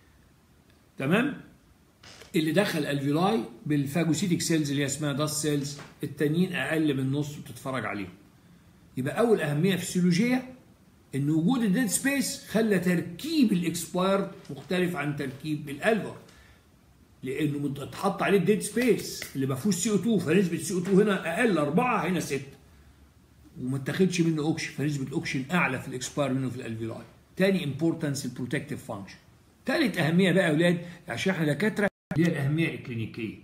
Speaker 1: تمام اللي دخل الفيولاي بالفاجوسيتك سيلز اللي هي اسمها داس سيلز التانيين اقل من نص وتتفرج عليهم يبقى اول اهميه فسيولوجيه ان وجود الديد سبيس خلى تركيب الاكسبايرد مختلف عن تركيب الالفر لانه اتحط عليه الديد سبيس اللي ما فيهوش سي او 2 فنسبه سي او 2 هنا اقل 4 هنا 6 وما اتاخدش منه اوكسجين فنسبه الاوكسجين اعلى في الاكسباير منه في الالفيولاي تاني امبورتنس البروتكتيف فانكشن تالت اهميه بقى يا اولاد عشان احنا دكاتره اللي هي الاهميه الكلينيكيه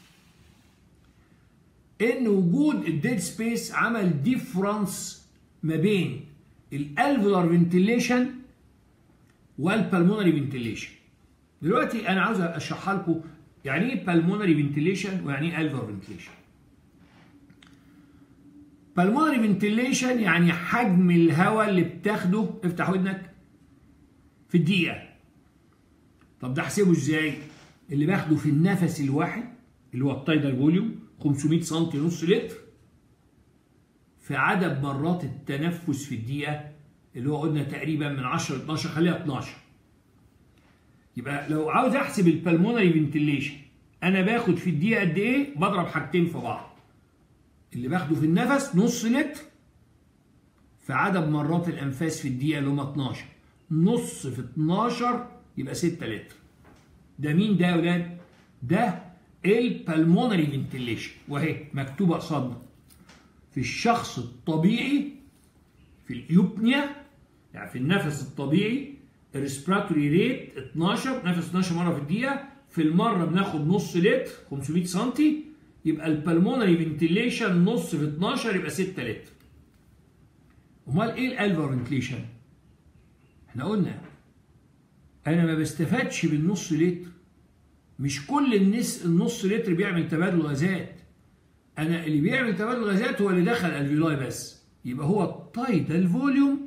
Speaker 1: ان وجود الديد سبيس عمل ديفرنس ما بين الالفولار فنتيليشن والبلمونري فنتيليشن دلوقتي انا عاوز اشرحها لكم يعني ايه بالمونري فنتيليشن ويعني ايه الفولار فنتيليشن بالمونري فنتيليشن يعني حجم الهواء اللي بتاخده افتح ودنك في الدقيقه طب ده احسبه ازاي اللي باخده في النفس الواحد اللي هو التايدال فوليوم 500 سم نص لتر في عدد مرات التنفس في الدقيقة اللي هو قلنا تقريبا من 10 ل 12 خليها 12 يبقى لو عاوز احسب البلمونري فنتيليشن انا باخد في الدقيقة قد ايه بضرب حاجتين في بعض اللي باخده في النفس نص لتر في عدد مرات الانفاس في الدقيقة اللي هم 12 نص في 12 يبقى 6 لتر ده مين ده يا ولاد؟ ده البلمونري فنتيليشن وهي مكتوبه قصادنا في الشخص الطبيعي في اليوبنيا يعني في النفس الطبيعي الريسبيراتوري ريت 12 نفس 12 مره في الدقيقه في المره بناخد نص لتر 500 سم يبقى البلمونري فنتيليشن نص في 12 يبقى 6 لتر امال ايه الالفا فنتيليشن احنا قلنا انا ما بستفادش بالنص لتر مش كل النس النص لتر بيعمل تبادل غازات انا اللي بيعمل تبادل غازات هو اللي دخل الفيولاي بس يبقى هو التايدال فوليوم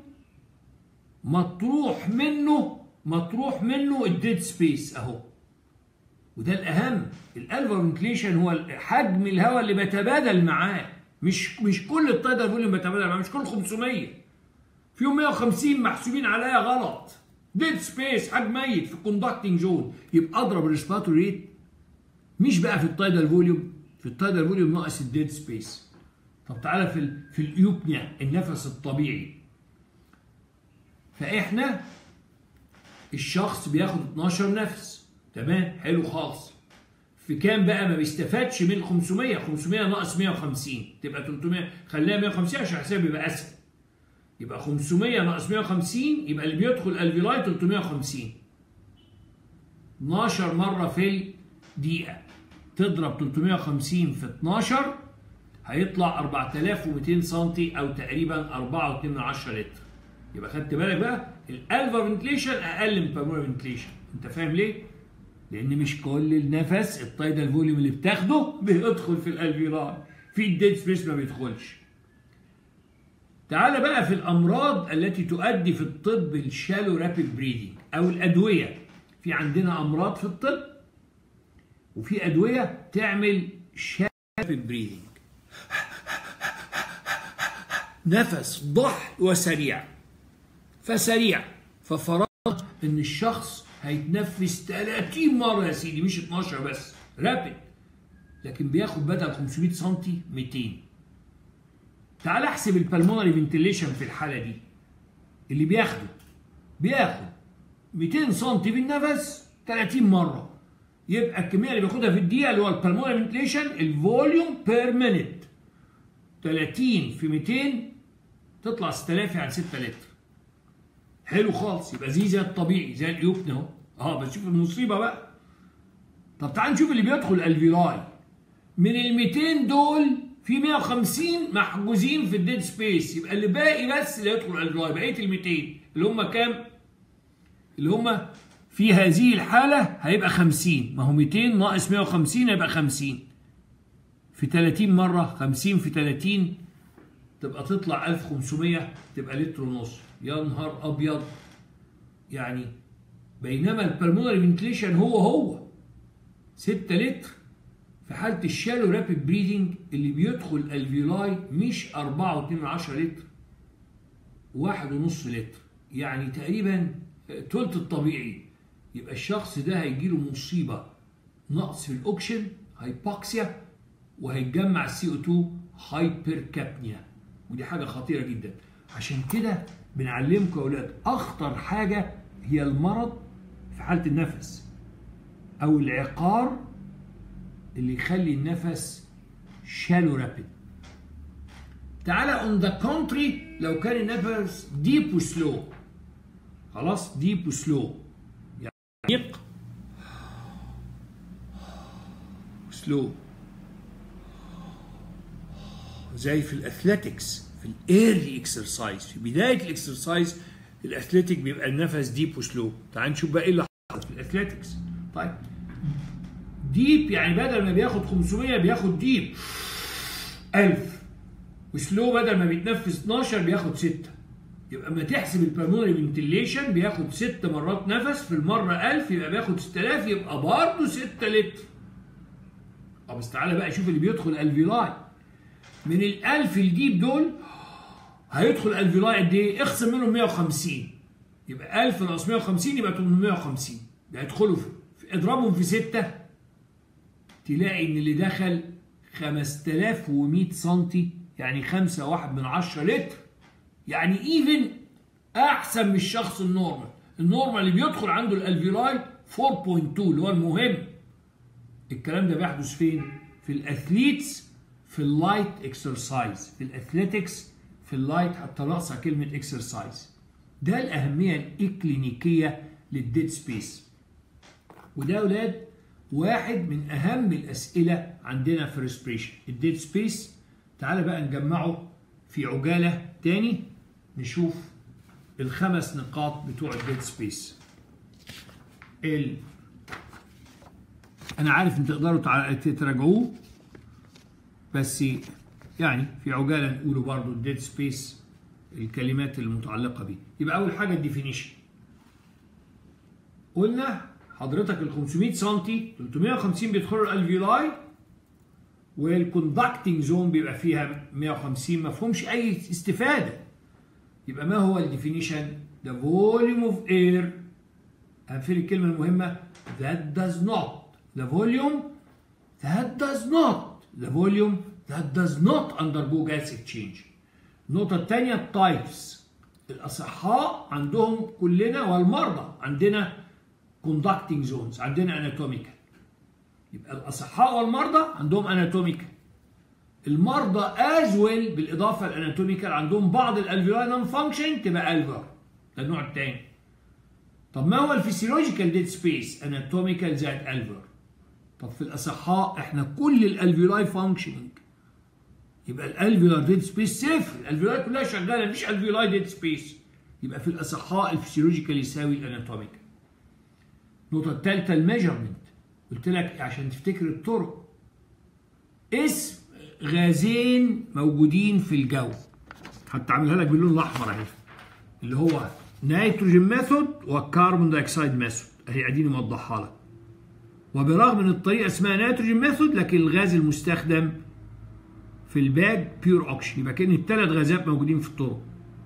Speaker 1: مطروح منه مطروح منه الديد سبيس اهو وده الاهم الالفا فنتليشن هو حجم الهواء اللي بتبادل معاه مش مش كل التايدال فوليوم بتبادل معاه مش كل 500 فيهم 150 محسوبين عليا غلط ديد سبيس حجم ميت في الكوندكتنج زون يبقى اضرب الريسبيراتوري ريت مش بقى في التايدال فوليوم في التايدال فوليوم ناقص الديد سبيس طب تعالى في ال في اليوبنيا النفس الطبيعي فاحنا الشخص بياخد 12 نفس تمام حلو خالص في كام بقى ما بيستفادش من 500 500 ناقص 150 تبقى 300 خليها 150 عشان الحساب يبقى اسهل يبقى 500 ناقص 150 يبقى اللي بيدخل الفيلاي 350 12 مره في الدقيقه تضرب 350 في 12 هيطلع 4200 سم او تقريبا 4.2 لتر يبقى خدت بالك بقى الالفا فنتليشن اقل من البلمونري فنتليشن انت فاهم ليه؟ لان مش كل النفس التايدال فوليوم اللي بتاخده بيدخل في الالفيولاي في الديد سبيس ما بيدخلش تعال بقى في الامراض التي تؤدي في الطب الشالو رابيد بريدنج او الادويه في عندنا امراض في الطب وفي ادويه تعمل شالو رابيد بريدنج نفس ضح وسريع فسريع ففرض ان الشخص هيتنفس 30 مره يا سيدي مش 12 بس رابد لكن بياخد بدل 500 سم 200 تعال احسب البلمونري فنتيليشن في الحاله دي اللي بياخده بياخد 200 سم بالنفس 30 مره يبقى الكميه اللي بياخدها في الدقيقه اللي هو البلمونري فنتيليشن الفوليوم بير مينيت 30 في 200 تطلع 6000 يعني 6 لتر حلو خالص يبقى زي زي الطبيعي زي اليوبن اهو اه بس شوف المصيبه بقى طب تعال نشوف اللي بيدخل الفيلاي من ال 200 دول في 150 محجوزين في الديد سبيس يبقى اللي باقي بس اللي يدخل الفيلاي بقيه ال 200 اللي هم كام؟ اللي هم في هذه الحاله هيبقى 50 ما هو 200 ناقص 150 هيبقى 50 في 30 مره 50 في 30 تبقى تطلع 1500 تبقى لتر ونص يا نهار ابيض يعني بينما البلمونري فنتليشن هو هو 6 لتر في حاله الشالو رابيد بريدنج اللي بيدخل الفيولاي مش 4.2 لتر واحد ونص لتر يعني تقريبا تلت الطبيعي يبقى الشخص ده هيجيله مصيبه نقص في الاكسجين هايبوكسيا وهيتجمع السي او 2 هايبركابنيا ودي حاجه خطيره جدا عشان كده بنعلمكم يا اولاد اخطر حاجه هي المرض في حاله النفس او العقار اللي يخلي النفس شالو رابيد تعالى اون ذا كونتري لو كان النفس ديب وسلو خلاص ديب وسلو يعني عميق سلو زي في الاثليتكس في الايرلي اكسرسايز في بدايه الاكسرسايز الاثليتيك بيبقى النفس ديب وسلو تعال نشوف بقى ايه اللي حصل في الاثليتكس طيب ديب يعني بدل ما بياخد 500 بياخد ديب 1000 وسلو بدل ما بيتنفس 12 بياخد 6 يبقى اما تحسب البلمونري فنتيليشن بياخد 6 مرات نفس في المره 1000 يبقى بياخد 6000 يبقى برضه 6 لتر طب بس تعالى بقى شوف اللي بيدخل الفيلاي من ال 1000 الديب دول هيدخل الفيلاي قد ايه؟ اخصم منهم 150 يبقى 1000 ناقص 150 يبقى 850 ده هيدخلوا في اضربهم في 6 تلاقي ان اللي دخل 5100 سم يعني 5 واحد من 10 لتر يعني ايفن احسن من الشخص النورمال النورمال اللي بيدخل عنده الالفيلاي 4.2 اللي هو المهم الكلام ده بيحدث فين في الاثليتس في اللايت اكسرسايز في الاثليتكس في اللايت حتى ناقصه كلمه اكسرسايز ده الاهميه الاكلينيكيه للديد سبيس وده يا اولاد واحد من اهم الاسئله عندنا في الريسبريشن الديد سبيس تعالى بقى نجمعه في عجاله تاني نشوف الخمس نقاط بتوع الديد سبيس ال انا عارف ان تقدروا تع- تراجعوه بس يعني في عجاله نقوله برضو الديد سبيس الكلمات المتعلقه بيه يبقى اول حاجه الديفينيشن قلنا حضرتك ال 500 سم 350 بيدخلوا الالفيولاي والكوندكتنج زون بيبقى فيها 150 ما فيهمش اي استفاده يبقى ما هو الديفينيشن the volume of air هنفير الكلمه المهمه that does not the volume that does not the volume that does not undergo gas exchange النقطة الثانية التايبس الأصحاء عندهم كلنا والمرضى عندنا conducting zones عندنا anatomical يبقى الأصحاء والمرضى عندهم anatomical المرضى as well بالإضافة الاناتوميكال عندهم بعض الالفيولاي نون فانكشن تبقى الفر ده النوع الثاني طب ما هو الفسيولوجيكال ديد سبيس اناتوميكال زائد الفر طب في الأصحاء احنا كل الالفيولاي فانكشننج يبقى الالفيولار ديد سبيس صفر الالفيولاي كلها شغاله مفيش الفيولاي ديد سبيس يبقى في الاصحاء الفسيولوجيكال يساوي الاناتوميكال النقطه الثالثه الميجرمنت قلت لك عشان تفتكر الطرق اسم غازين موجودين في الجو حتى عاملها لك باللون الاحمر اهي اللي هو نيتروجين ميثود والكربون دايوكسيد ميثود اهي اديني موضحها لك وبرغم ان الطريقه اسمها نيتروجين ميثود لكن الغاز المستخدم في الباج بيور اوكسجين يبقى كان الثلاث غازات موجودين في الطرق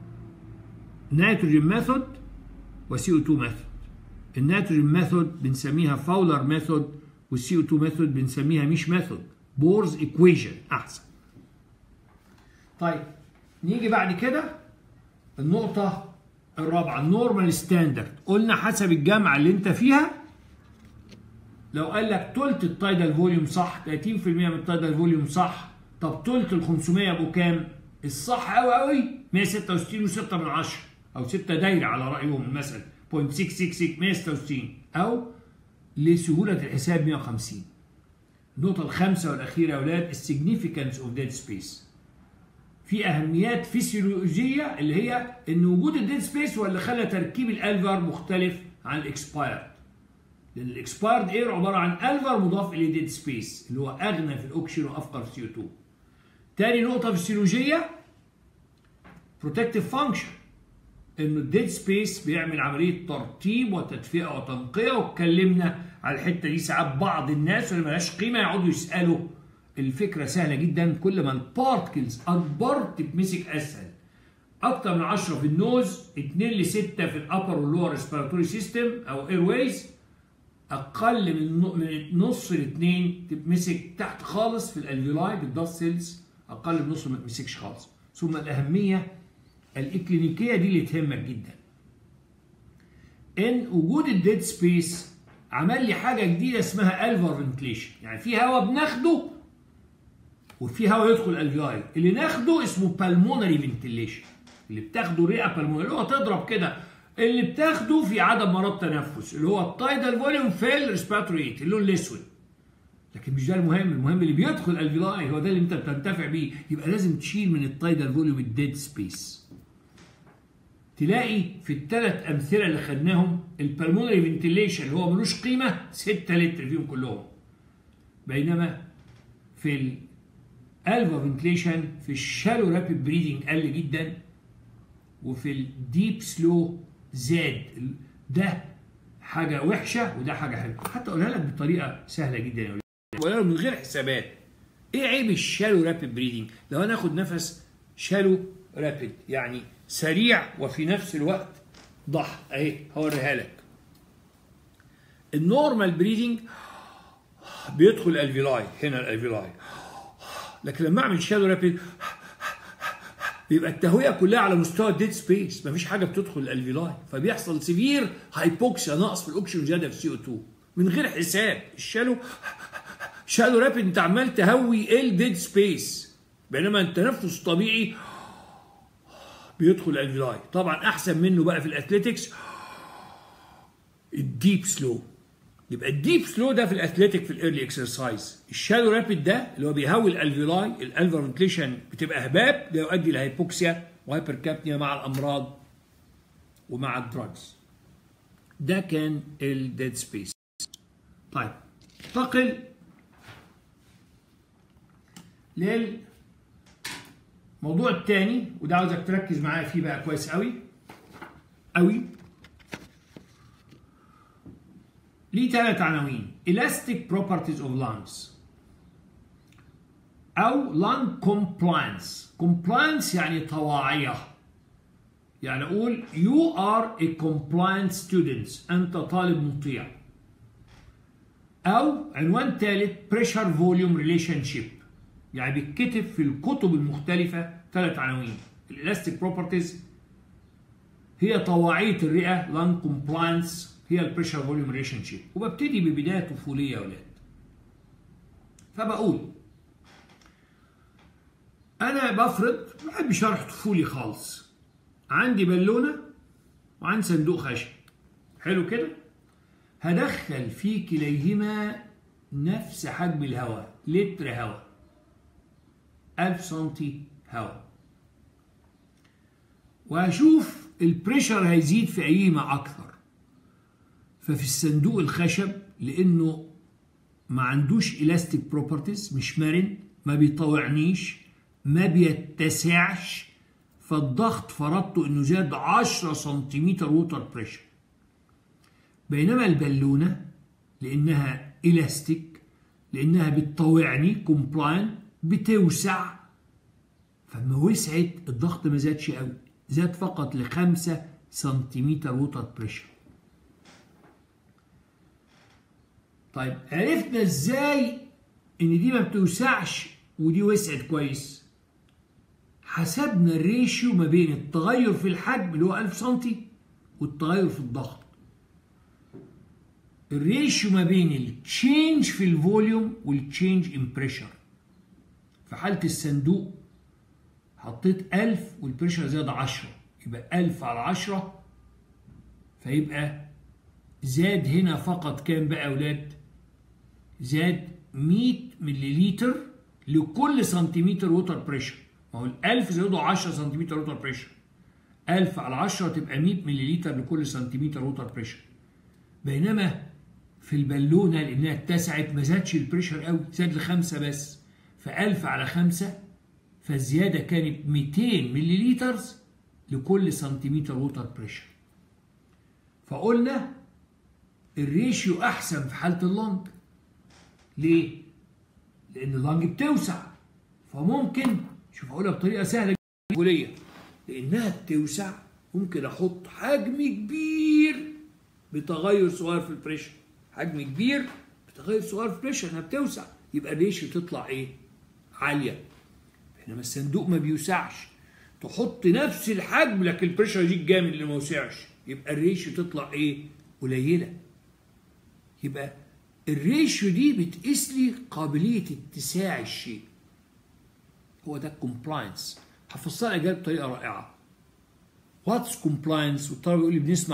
Speaker 1: نيتروجين ميثود وسي او 2 ميثود النيتروجين ميثود بنسميها فاولر ميثود والسي او 2 ميثود بنسميها مش ميثود بورز ايكويشن احسن طيب نيجي بعد كده النقطة الرابعة النورمال ستاندرد قلنا حسب الجامعة اللي انت فيها لو قال لك تلت التايدال فوليوم صح 30% من التايدال فوليوم صح طب تلت ال 500 ابو كام؟ الصح قوي قوي 166 و6 من 10 او 6 دايره على رايهم المثل 0.666 166 او لسهوله الحساب 150 النقطه الخامسه والاخيره يا اولاد السيجنيفيكانس اوف ديد سبيس في اهميات فسيولوجيه اللي هي ان وجود الديد سبيس هو اللي خلى تركيب الالفر مختلف عن الاكسبايرد لان الاكسبايرد اير عباره عن الفر مضاف اليه ديد سبيس اللي هو اغنى في الاكسجين وافقر في سي 2 تاني نقطه فسيولوجيه بروتكتيف فانكشن انه الديد سبيس بيعمل عمليه ترطيب وتدفئه وتنقيه واتكلمنا على الحته دي ساعات بعض الناس اللي ملهاش قيمه يقعدوا يسالوا الفكره سهله جدا كل ما البارتكلز اكبر تتمسك اسهل اكتر من 10 في النوز 2 ل 6 في الابر واللور ريسبيراتوري سيستم او اير ويز اقل من من نص لاثنين تتمسك تحت خالص في الالفيولاي بالداست سيلز اقل من نص ما تمسكش خالص ثم الاهميه الاكلينيكيه دي اللي تهمك جدا ان وجود الديد سبيس عمل لي حاجه جديده اسمها الفر فنتليشن يعني في هواء بناخده وفي هواء يدخل الفيولاي اللي ناخده اسمه بالمونري فنتليشن اللي بتاخده رئه بالمونري اللي هو تضرب كده اللي بتاخده في عدم مرض تنفس اللي هو التايدال فوليوم في الريسبيراتوري اللون الاسود لكن مش ده المهم المهم اللي بيدخل الفيلاي هو ده اللي انت بتنتفع بيه يبقى لازم تشيل من التايدال فوليوم الديد سبيس تلاقي في الثلاث امثله اللي خدناهم البلمونري فنتيليشن اللي هو ملوش قيمه 6 لتر فيهم كلهم بينما في الالفا فنتيليشن في الشالو رابيد بريدنج قل جدا وفي الديب سلو زاد ده حاجه وحشه وده حاجه حلوه حتى اقولها لك بطريقه سهله جدا يا ولو من غير حسابات ايه عيب الشالو رابيد بريدنج لو انا اخد نفس شالو رابيد يعني سريع وفي نفس الوقت ضح اهي هوريها لك النورمال بريدنج بيدخل الفيلاي هنا الالفيلاي لكن لما اعمل شالو رابيد بيبقى التهويه كلها على مستوى الديد سبيس مفيش حاجه بتدخل الالفيلاي فبيحصل سيفير هايبوكسيا نقص في الاكسجين زياده في السي او 2 من غير حساب الشالو شالو رابيد انت عمال تهوي الديد سبيس بينما التنفس الطبيعي بيدخل الالفيلاي طبعا احسن منه بقى في الاثليتكس الديب سلو يبقى الديب سلو ده في الاثليتيك في الايرلي اكسرسايز الشالو رابيد ده اللي هو بيهوي الالفيلاي الالفا فنتليشن بتبقى هباب ده يؤدي لهيبوكسيا وهايبركابنيا مع الامراض ومع الدراجز ده كان الديد سبيس طيب انتقل للموضوع الثاني وده عاوزك تركز معايا فيه بقى كويس قوي قوي ليه ثلاث عناوين elastic properties of lungs أو lung compliance compliance يعني طواعية يعني أقول you are a compliant student أنت طالب مطيع أو عنوان ثالث pressure volume relationship يعني بيتكتب في الكتب المختلفة ثلاث عناوين elastic properties هي طواعية الرئة lung compliance هي البريشر فوليوم ريليشن شيب وببتدي ببدايه طفوليه يا اولاد فبقول انا بفرض بحب شرح طفولي خالص عندي بالونه وعندي صندوق خشب حلو كده هدخل في كليهما نفس حجم الهواء لتر هواء 1000 سنتي هواء وهشوف البريشر هيزيد في ايهما اكثر ففي الصندوق الخشب لانه ما عندوش الاستيك بروبرتيز مش مرن ما بيطوعنيش ما بيتسعش فالضغط فرضته انه زاد 10 سنتيمتر ووتر بريشر بينما البالونه لانها الاستيك لانها بتطوعني كومبلاين بتوسع فما وسعت الضغط ما زادش قوي زاد فقط ل 5 سنتيمتر ووتر بريشر طيب عرفنا ازاي ان دي ما بتوسعش ودي وسعت كويس حسبنا الريشيو ما بين التغير في الحجم اللي هو 1000 سم والتغير في الضغط الريشيو ما بين التشينج في الفوليوم والتشينج ان بريشر في حالة الصندوق حطيت 1000 والبريشر زاد 10 يبقى 1000 على 10 فيبقى زاد هنا فقط كام بقى يا اولاد؟ زاد 100 مليلتر لكل سنتيمتر ووتر بريشر ما هو ال 1000 زودوا 10 سنتيمتر ووتر بريشر 1000 على 10 تبقى 100 مليلتر لكل سنتيمتر ووتر بريشر بينما في البالونه لانها اتسعت ما زادش البريشر قوي زاد لخمسه بس ف 1000 على 5 فالزياده كانت 200 مليلتر لكل سنتيمتر ووتر بريشر فقلنا الريشيو احسن في حاله اللنج ليه؟ لأن اللنج بتوسع فممكن شوف أقولها بطريقة سهلة جدا لأنها بتوسع ممكن أحط حجم كبير بتغير صغير في البريشر حجم كبير بتغير صغير في البريشر انها بتوسع يبقى الريشيو تطلع ايه؟ عالية بينما الصندوق ما بيوسعش تحط نفس الحجم لكن البريشر يجيك جامد اللي ما وسعش يبقى الريشيو تطلع ايه؟ قليلة يبقى الريشيو دي بتقيس لي قابليه اتساع الشيء هو ده الكومبلاينس هفصلها اجابه بطريقه رائعه واتس كومبلاينس والطالب يقول لي بنسمع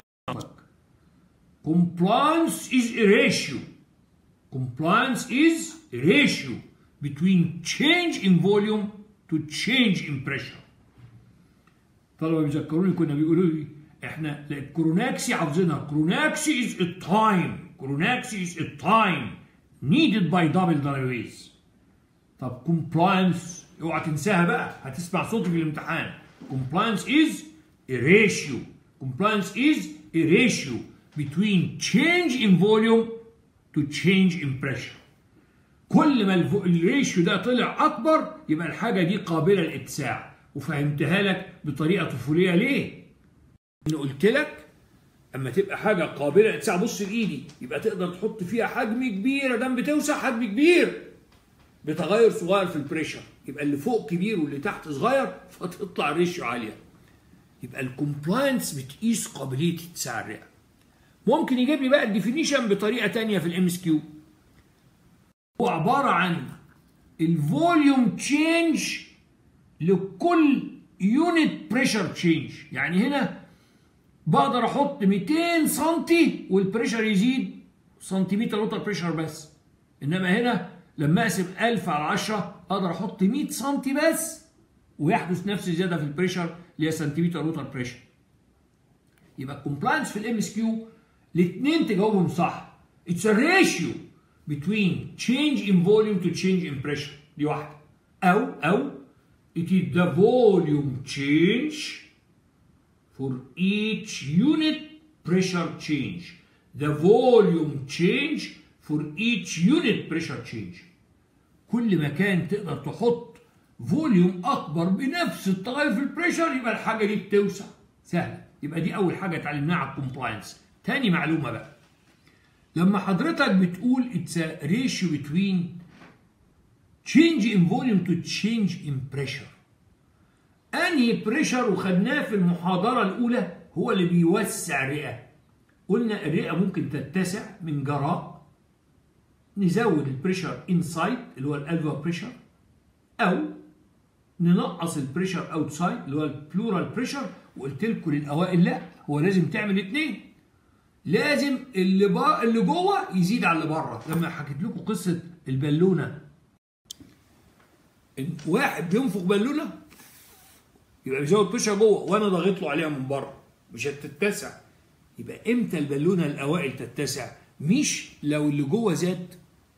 Speaker 1: compliance is a ratio compliance is a ratio between change in volume to change in pressure طلبه بيذكروني كنا بيقولوا لي احنا الكروناكسي حافظينها كروناكسي is a time Chronaxi is a time needed by double derivates. طب compliance اوعى تنساها بقى هتسمع صوتي في الامتحان. Compliance is a ratio. Compliance is a ratio between change in volume to change in pressure. كل ما الريشيو ده طلع اكبر يبقى الحاجه دي قابله للاتساع وفهمتها لك بطريقه طفوليه ليه؟ ان قلت لك اما تبقى حاجه قابله للاتساع بص لايدي يبقى تقدر تحط فيها حجم كبير دام بتوسع حجم كبير بتغير صغير في البريشر يبقى اللي فوق كبير واللي تحت صغير فتطلع الريشيو عاليه يبقى الكومبلاينس بتقيس قابليه اتساع الرئه ممكن يجيب لي بقى الديفينيشن بطريقه ثانيه في الام اس كيو هو عباره عن الفوليوم تشينج لكل يونت بريشر تشينج يعني هنا بقدر احط 200 سم والبريشر يزيد سنتيمتر ووتر بريشر بس انما هنا لما اقسم 1000 على 10 اقدر احط 100 سم بس ويحدث نفس الزياده في البريشر اللي هي سنتيمتر ووتر بريشر يبقى الكومبلاينس في الام اس كيو الاثنين تجاوبهم صح اتس ا ريشيو between change in volume to change in pressure دي واحده او او it is the volume change for each unit pressure change the volume change for each unit pressure change كل ما كان تقدر تحط فوليوم اكبر بنفس التغير في البريشر يبقى الحاجه دي بتوسع سهله يبقى دي اول حاجه اتعلمناها على الكومبلاينس تاني معلومه بقى لما حضرتك بتقول it's a ratio between change in volume to change in pressure انهي بريشر وخدناه في المحاضره الاولى هو اللي بيوسع الرئه قلنا الرئه ممكن تتسع من جراء نزود البريشر انسايد اللي هو الالفا بريشر او ننقص البريشر اوتسايد اللي هو البلورال بريشر وقلت لكم للاوائل لا هو لازم تعمل اثنين لازم اللي با... اللي جوه يزيد على اللي بره لما حكيت لكم قصه البالونه إن واحد بينفخ بالونه يبقى بيزود بريشر جوه وانا ضاغط له عليها من بره مش هتتسع يبقى امتى البالونه الاوائل تتسع مش لو اللي جوه زاد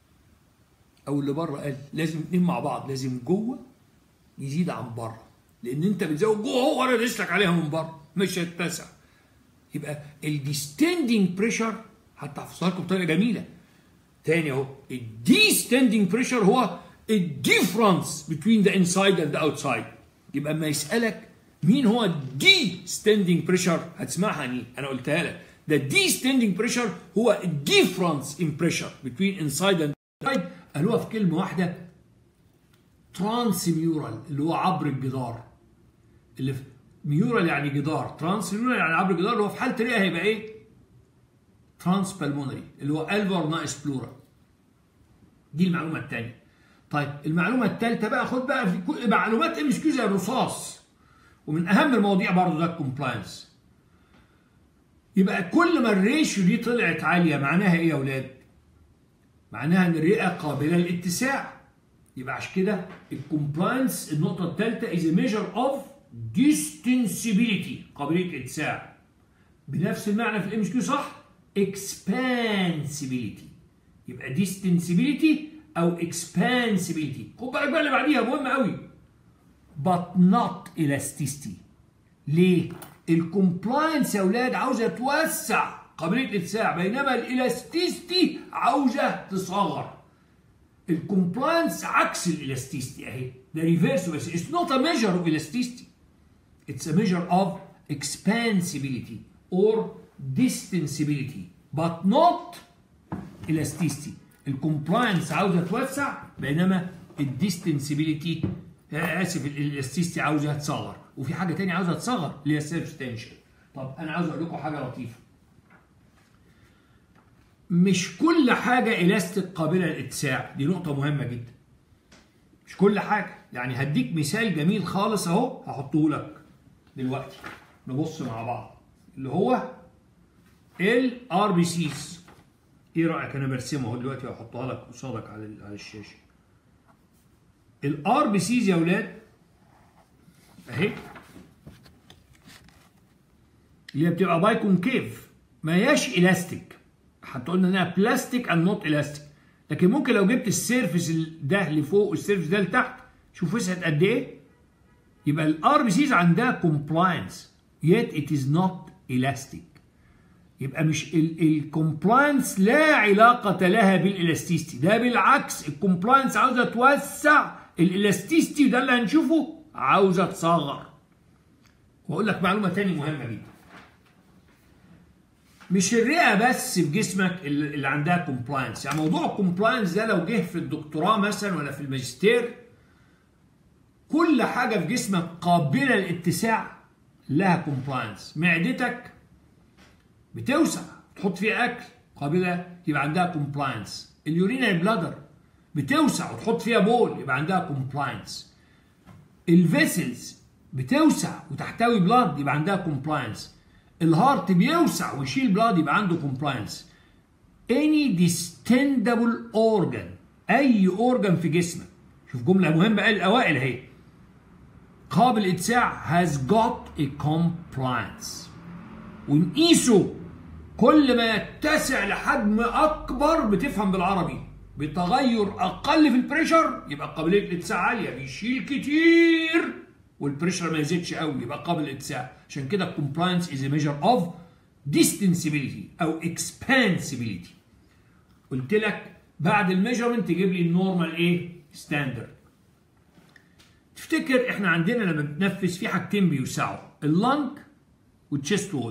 Speaker 1: او اللي بره قل لازم اتنين مع بعض لازم جوه يزيد عن بره لان انت بتزود جوه هو انا لك عليها من بره مش هتتسع يبقى الديستندنج بريشر حتى احفظها لكم بطريقه جميله تاني اهو الديستندنج بريشر هو الديفرنس بين ذا انسايد اند ذا اوتسايد يبقى اما يسالك مين هو الدي ستاندنج بريشر هتسمعها دي انا قلتها لك the descending pressure هو difference in pressure between inside and outside قالوها في كلمة واحدة ترانسميورال اللي هو عبر الجدار اللي في ميورال يعني جدار ترانسميورال يعني عبر الجدار اللي هو في حالة الرئة هيبقى ايه؟ ترانس بالمونري اللي هو الفر ناقص بلورال دي المعلومة الثانية طيب المعلومة الثالثة بقى خد بقى في كل معلومات ام اس كيو زي الرصاص ومن اهم المواضيع برضه ده الكومبلاينس يبقى كل ما الريشيو دي طلعت عالية معناها ايه يا اولاد؟ معناها ان الرئة قابلة للاتساع يبقى عشان كده الكومبلاينس النقطة الثالثة is a measure of distensibility قابلية الاتساع بنفس المعنى في الام اس كيو صح؟ expansibility يبقى distensibility او expansibility خد بالك بقى اللي بعديها مهمة قوي but not elasticity ليه؟ الكومبلاينس يا اولاد عاوزه توسع قابليه الاتساع بينما الالاستيستي عاوزه تصغر الكومبلاينس عكس الالاستيستي اهي ده ريفيرس بس اتس نوت ا ميجر اوف elasticity اتس ا ميجر اوف expansibility or distensibility but not elasticity الكومبلاينس عاوزه توسع بينما الديستنسبيليتي اسف الالاستيستي عاوزه تصغر وفي حاجه تانية عاوزه تصغر اللي هي السبستنشال طب انا عاوز اقول لكم حاجه لطيفه مش كل حاجه الاستيك قابله للاتساع دي نقطه مهمه جدا مش كل حاجه يعني هديك مثال جميل خالص اهو هحطه لك دلوقتي نبص مع بعض اللي هو الار بي سيز ايه رايك انا برسمه اهو دلوقتي وهحطها لك قصادك على على الشاشه الار بي سيز يا اولاد اهي اللي هي بتبقى باي كونكيف ما هياش الاستيك حتى قلنا انها بلاستيك اند نوت الاستيك لكن ممكن لو جبت السيرفس ده لفوق والسيرفس ده لتحت شوف وسعت قد ايه يبقى الار بي سيز عندها كومبلاينس yet it is not elastic يبقى مش الكومبلاينس لا علاقة لها بالالاستيستي ده بالعكس الكومبلاينس عاوزة توسع الالاستيستي ده اللي هنشوفه عاوزة تصغر واقول لك معلومة تاني مهمة جدا مش الرئة بس في جسمك اللي عندها كومبلاينس يعني موضوع الكومبلاينس ده لو جه في الدكتوراه مثلا ولا في الماجستير كل حاجة في جسمك قابلة للاتساع لها كومبلاينس معدتك بتوسع تحط فيها اكل قابله يبقى عندها كومبلاينس اليورينري بلادر بتوسع وتحط فيها بول يبقى عندها كومبلاينس الفيسلز بتوسع وتحتوي بلاد يبقى عندها كومبلاينس الهارت بيوسع ويشيل بلاد يبقى عنده كومبلاينس any distendable organ اي اورجان في جسمك شوف جمله مهمه قال الاوائل اهي قابل اتساع has got a compliance ونقيسه كل ما يتسع لحجم اكبر بتفهم بالعربي بتغير اقل في البريشر يبقى قابليه الاتساع عاليه بيشيل كتير والبريشر ما يزيدش قوي يبقى قابل للاتساع عشان كده الكومبلاينس از ميجر اوف distensibility او expansibility قلت لك بعد الميجرمنت تجيب لي النورمال ايه ستاندرد تفتكر احنا عندنا لما بنتنفس في حاجتين بيوسعوا اللنج والتشيست وول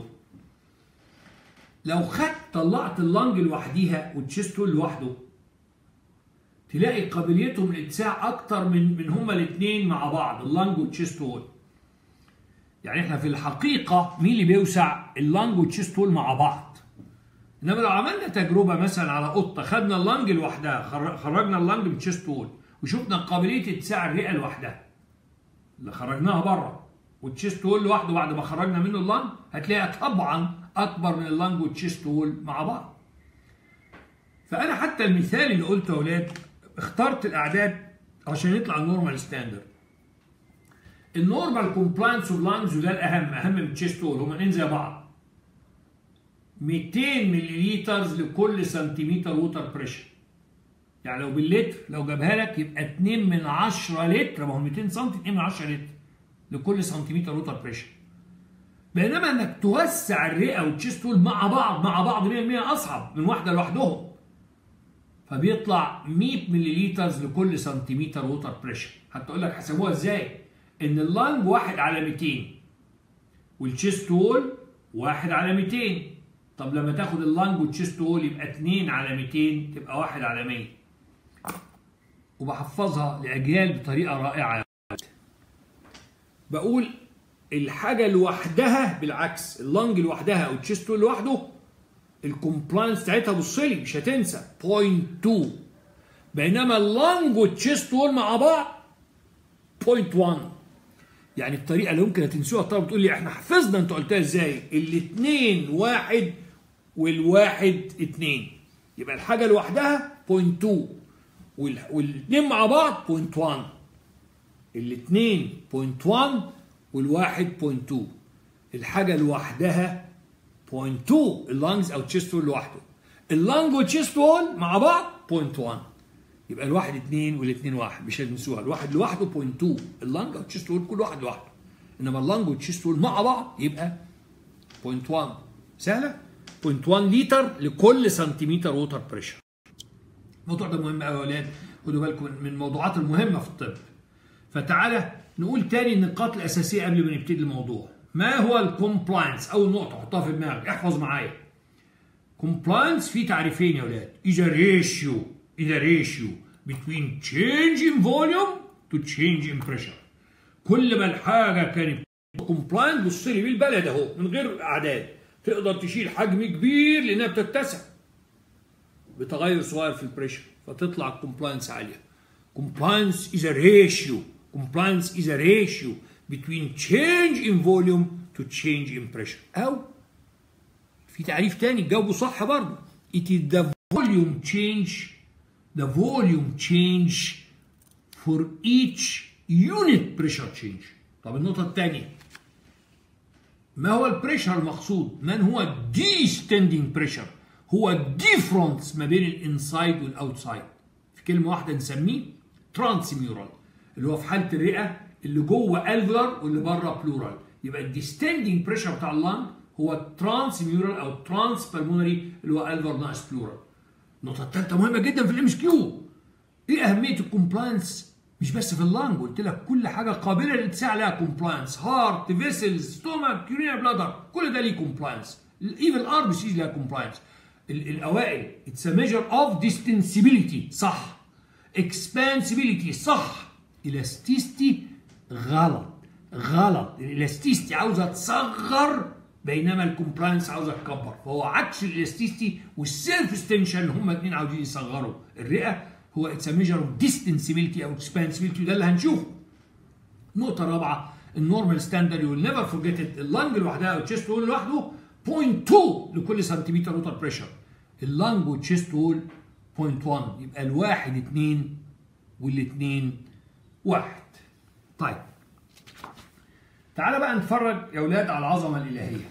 Speaker 1: لو خدت طلعت اللنج لوحديها والتشيست وول لوحده تلاقي قابليتهم للاتساع اكتر من من هما الاثنين مع بعض اللنج والتشيست وول يعني احنا في الحقيقه مين اللي بيوسع اللنج والتشيست وول مع بعض انما لو عملنا تجربه مثلا على قطه خدنا اللنج لوحدها خرجنا اللنج بالتشيست وول وشفنا قابليه اتساع الرئه لوحدها اللي خرجناها بره والتشيست وول لوحده بعد ما خرجنا منه اللنج هتلاقيها طبعا اكبر من اللنج والتشيست وول مع بعض فانا حتى المثال اللي قلته يا اولاد اخترت الاعداد عشان يطلع النورمال ستاندرد النورمال كومبلاينس اوف لانجز وده الاهم اهم من التشيست وول هما الاثنين زي بعض 200 ملي لكل سنتيمتر ووتر بريشر يعني لو باللتر لو جابها لك يبقى 2 من 10 لتر ما هو 200 سم 2 من 10 لتر لكل سنتيمتر ووتر بريشر بينما انك توسع الرئه والتشيست وول مع بعض مع بعض 100% اصعب من واحده لوحدهم فبيطلع 100 ملي لكل سنتيمتر ووتر بريشر هتقول لك حسبوها ازاي ان اللانج واحد على 200 والتشيست وول واحد على 200 طب لما تاخد اللانج والتشيست وول يبقى 2 على 200 تبقى 1 على 100 وبحفظها لاجيال بطريقه رائعه بقول الحاجه لوحدها بالعكس اللانج لوحدها او التشيست وول لوحده الكومبلاينس بتاعتها بص لي مش هتنسى 0.2 بينما اللانج والتشيست وول مع بعض 0.1 يعني الطريقه اللي ممكن هتنسوها الطلبه بتقول لي احنا حفظنا انت قلتها ازاي الاثنين واحد والواحد اتنين يبقى الحاجه لوحدها 0.2 والاثنين مع بعض 0.1 الاثنين 0.1 والواحد 0.2 الحاجه لوحدها 0.2 اللانجز او تشيست وول لوحده اللانج والتشيست وول مع بعض 0.1 يبقى الواحد 2 والاثنين واحد مش هتنسوها الواحد لوحده 0.2 اللانج او التشيست وول كل واحد لوحده انما اللانج والتشيست وول مع بعض يبقى 0.1 سهله 0.1 لتر لكل سنتيمتر ووتر بريشر الموضوع ده مهم قوي يا اولاد خدوا بالكم من الموضوعات المهمه في الطب فتعالى نقول تاني النقاط الاساسيه قبل ما نبتدي الموضوع ما هو الكومبلاينس اول نقطه حطها في دماغك احفظ معايا كومبلاينس في تعريفين يا اولاد is a ratio is a ratio between change in volume to change in pressure كل ما الحاجه كانت كومبلاينت بص لي بالبلد اهو من غير اعداد تقدر تشيل حجم كبير لانها بتتسع بتغير صغير في البريشر فتطلع الكومبلاينس عاليه compliance is a ratio compliance is a ratio between change in volume to change in pressure أو في تعريف تاني تجاوبه صح برضه it is the volume change the volume change for each unit pressure change طب النقطة الثانية ما هو البريشر المقصود؟ من هو descending pressure؟ هو الديفرنس ما بين الانسايد والاوتسايد في كلمة واحدة نسميه ترانسميورال اللي هو في حالة الرئة اللي جوه الفلر واللي بره بلورال يبقى الديستندنج بريشر بتاع اللنج هو الترانسميورال او الترانس بالمونري اللي هو الفر ناقص بلورال النقطة الثالثة مهمة جدا في الام اس كيو ايه أهمية الكومبلاينس مش بس في اللنج قلت لك كل حاجة قابلة للاتساع لها كومبلاينس هارت فيسلز ستومك يورينا بلادر كل ده ليه كومبلاينس ايفن الار بي سيز لها كومبلاينس الاوائل اتس ميجر اوف ديستنسبيليتي صح اكسبانسبيليتي صح الاستيستي غلط غلط الالاستيستي عاوزه تصغر بينما الكومبلاينس عاوزه تكبر فهو عكس الالاستيستي والسيرفس تنشن هما الاثنين عاوزين يصغروا الرئه هو اتس ميجر اوف ديستنسبيلتي او اكسبانسبيلتي ده اللي هنشوفه النقطه الرابعه النورمال ستاندرد يو نيفر فورجيت اللنج لوحدها او التشيست وول لوحده 0.2 لكل سنتيمتر ووتر بريشر اللنج والتشيست وول 0.1 يبقى الواحد 2 والاثنين واحد طيب تعالى بقى نتفرج يا اولاد على العظمه الالهيه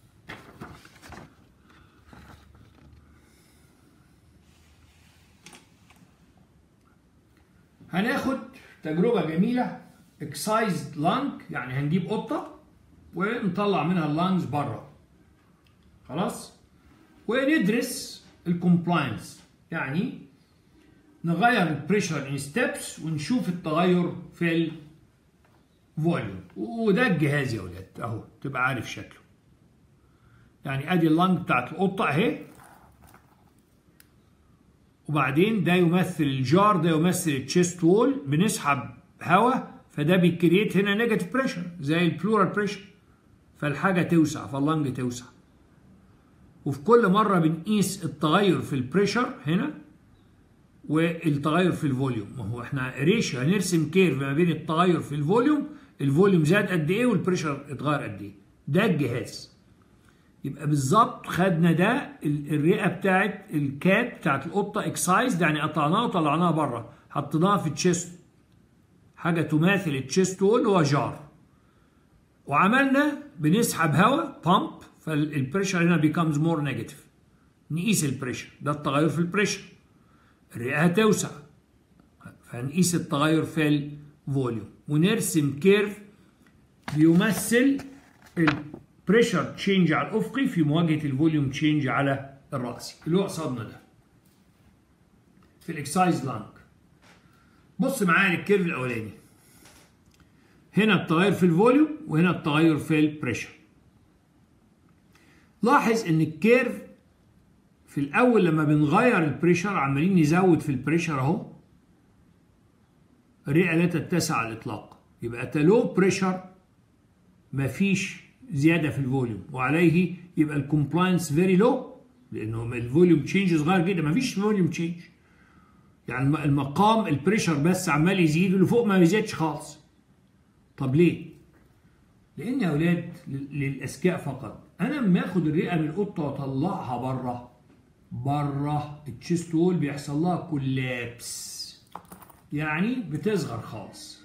Speaker 1: هناخد تجربه جميله اكسايزد لانج يعني هنجيب قطه ونطلع منها اللانجز بره خلاص وندرس الكومبلاينس يعني نغير البريشر ان ستيبس ونشوف التغير في الفوليوم وده الجهاز يا ولاد اهو تبقى عارف شكله يعني ادي اللنج بتاعت القطه اهي وبعدين ده يمثل الجار ده يمثل التشيست وول بنسحب هواء فده بيكريت هنا نيجاتيف بريشر زي البلورال بريشر فالحاجه توسع فاللنج توسع وفي كل مره بنقيس التغير في البريشر هنا والتغير في الفوليوم ما هو احنا ريشيو هنرسم كيرف ما بين التغير في الفوليوم الفوليوم زاد قد ايه والبريشر اتغير قد ايه ده الجهاز يبقى بالظبط خدنا ده الرئه بتاعت الكات بتاعت القطه اكسايز يعني قطعناها وطلعناها بره حطيناها في التشيست حاجه تماثل التشيست وول هو جار وعملنا بنسحب هواء بامب فالبريشر هنا بيكمز مور نيجاتيف نقيس البريشر ده التغير في البريشر الرئه هتوسع فهنقيس التغير في الفوليوم ونرسم كيرف بيمثل البريشر تشينج على الافقي في مواجهه الفوليوم تشينج على الراسي اللي هو قصادنا ده في الاكسايز لانج بص معايا الكيرف الاولاني هنا التغير في الفوليوم وهنا التغير في البريشر لاحظ ان الكيرف في الاول لما بنغير البريشر عمالين نزود في البريشر اهو الرئه لا تتسع على الاطلاق يبقى تلو بريشر مفيش زياده في الفوليوم وعليه يبقى الكومبلاينس فيري لو لانه الفوليوم تشينج صغير جدا مفيش فوليوم تشينج يعني المقام البريشر بس عمال يزيد واللي فوق ما بيزيدش خالص طب ليه؟ لان يا اولاد للاذكياء فقط انا لما اخد الرئه من القطه واطلعها بره بره التشيست وول بيحصل لها كولابس يعني بتصغر خالص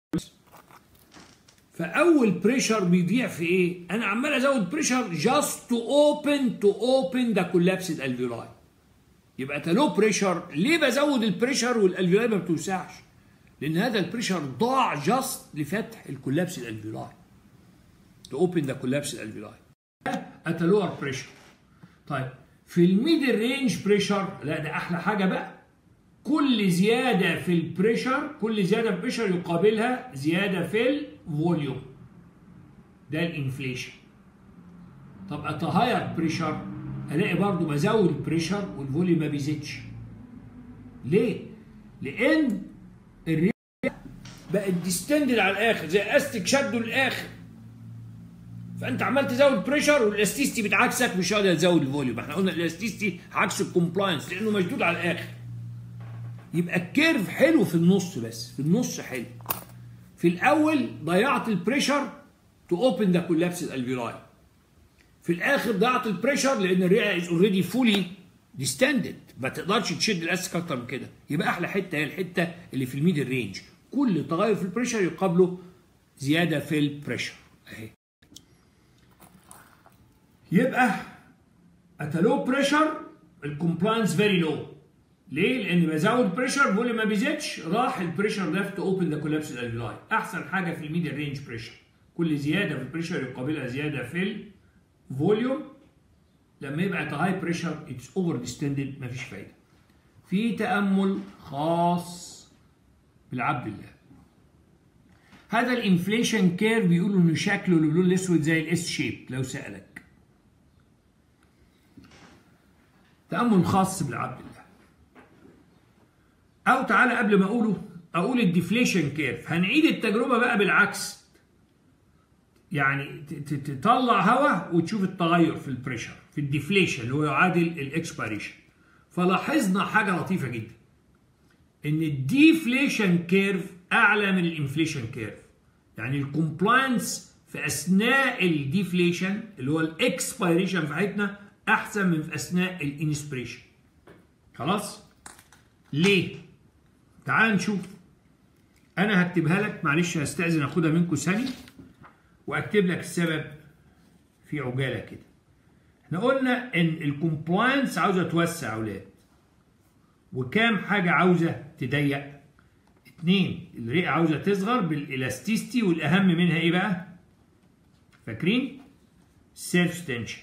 Speaker 1: فاول بريشر بيضيع في ايه انا عمال ازود بريشر جاست تو اوبن تو اوبن ذا كولابسد الفيولاي يبقى تلو بريشر ليه بزود البريشر والالفيولاي ما بتوسعش لان هذا البريشر ضاع جاست لفتح الكولابس الالفيولاي تو اوبن ذا كولابس الالفيولاي ات لور بريشر طيب في الميدل رينج بريشر لا ده احلى حاجه بقى كل زياده في البريشر كل زياده في البريشر يقابلها زياده في الفوليوم ده الانفليشن طب اتهاير بريشر الاقي برضو بزود البريشر والفوليوم ما بيزيدش ليه لان الرياح بقت ديستندد على الاخر زي استك شده للاخر فانت عمال تزود بريشر والالاستيستي بتعكسك مش قادر تزود الفوليوم احنا قلنا الالاستيستي عكس الكومبلاينس لانه مشدود على الاخر يبقى الكيرف حلو في النص بس في النص حلو في الاول ضيعت البريشر تو اوبن ذا كولابس الالفيولاي في الاخر ضيعت البريشر لان الرئه از اوريدي فولي ديستندد ما تقدرش تشد الاستك اكتر من كده يبقى احلى حته هي الحته اللي في الميدل رينج كل تغير في البريشر يقابله زياده في البريشر اهي يبقى at a low pressure الكومبلاينس فيري لو ليه؟ لان بزود بريشر فوليوم ما بيزيدش راح البريشر ليفت تو اوبن ذا كولابس الالفيولاي احسن حاجه في الميدل رينج بريشر كل زياده في البريشر يقابلها زياده في الفوليوم لما يبقى هاي بريشر اتس اوفر ديستندد مفيش فايده في تامل خاص بالعبد الله هذا الانفليشن كير بيقولوا انه شكله اللون الاسود زي الاس شيب لو سالك تامل خاص بالعبد الله او تعالى قبل ما اقوله اقول الديفليشن كيرف هنعيد التجربه بقى بالعكس يعني تطلع هواء وتشوف التغير في البريشر في الديفليشن اللي هو يعادل الاكسبيريشن فلاحظنا حاجه لطيفه جدا ان الديفليشن كيرف اعلى من الانفليشن كيرف يعني الكومبلاينس في اثناء الديفليشن اللي هو الاكسبيريشن بتاعتنا احسن من في اثناء الانسبريشن خلاص ليه تعال نشوف انا هكتبها لك معلش هستاذن اخدها منكم ثانيه واكتب لك السبب في عجاله كده احنا قلنا ان الكومبلاينس عاوزه توسع يا اولاد وكام حاجه عاوزه تضيق اتنين الرئه عاوزه تصغر بالالاستيستي والاهم منها ايه بقى فاكرين سيرفس تنشن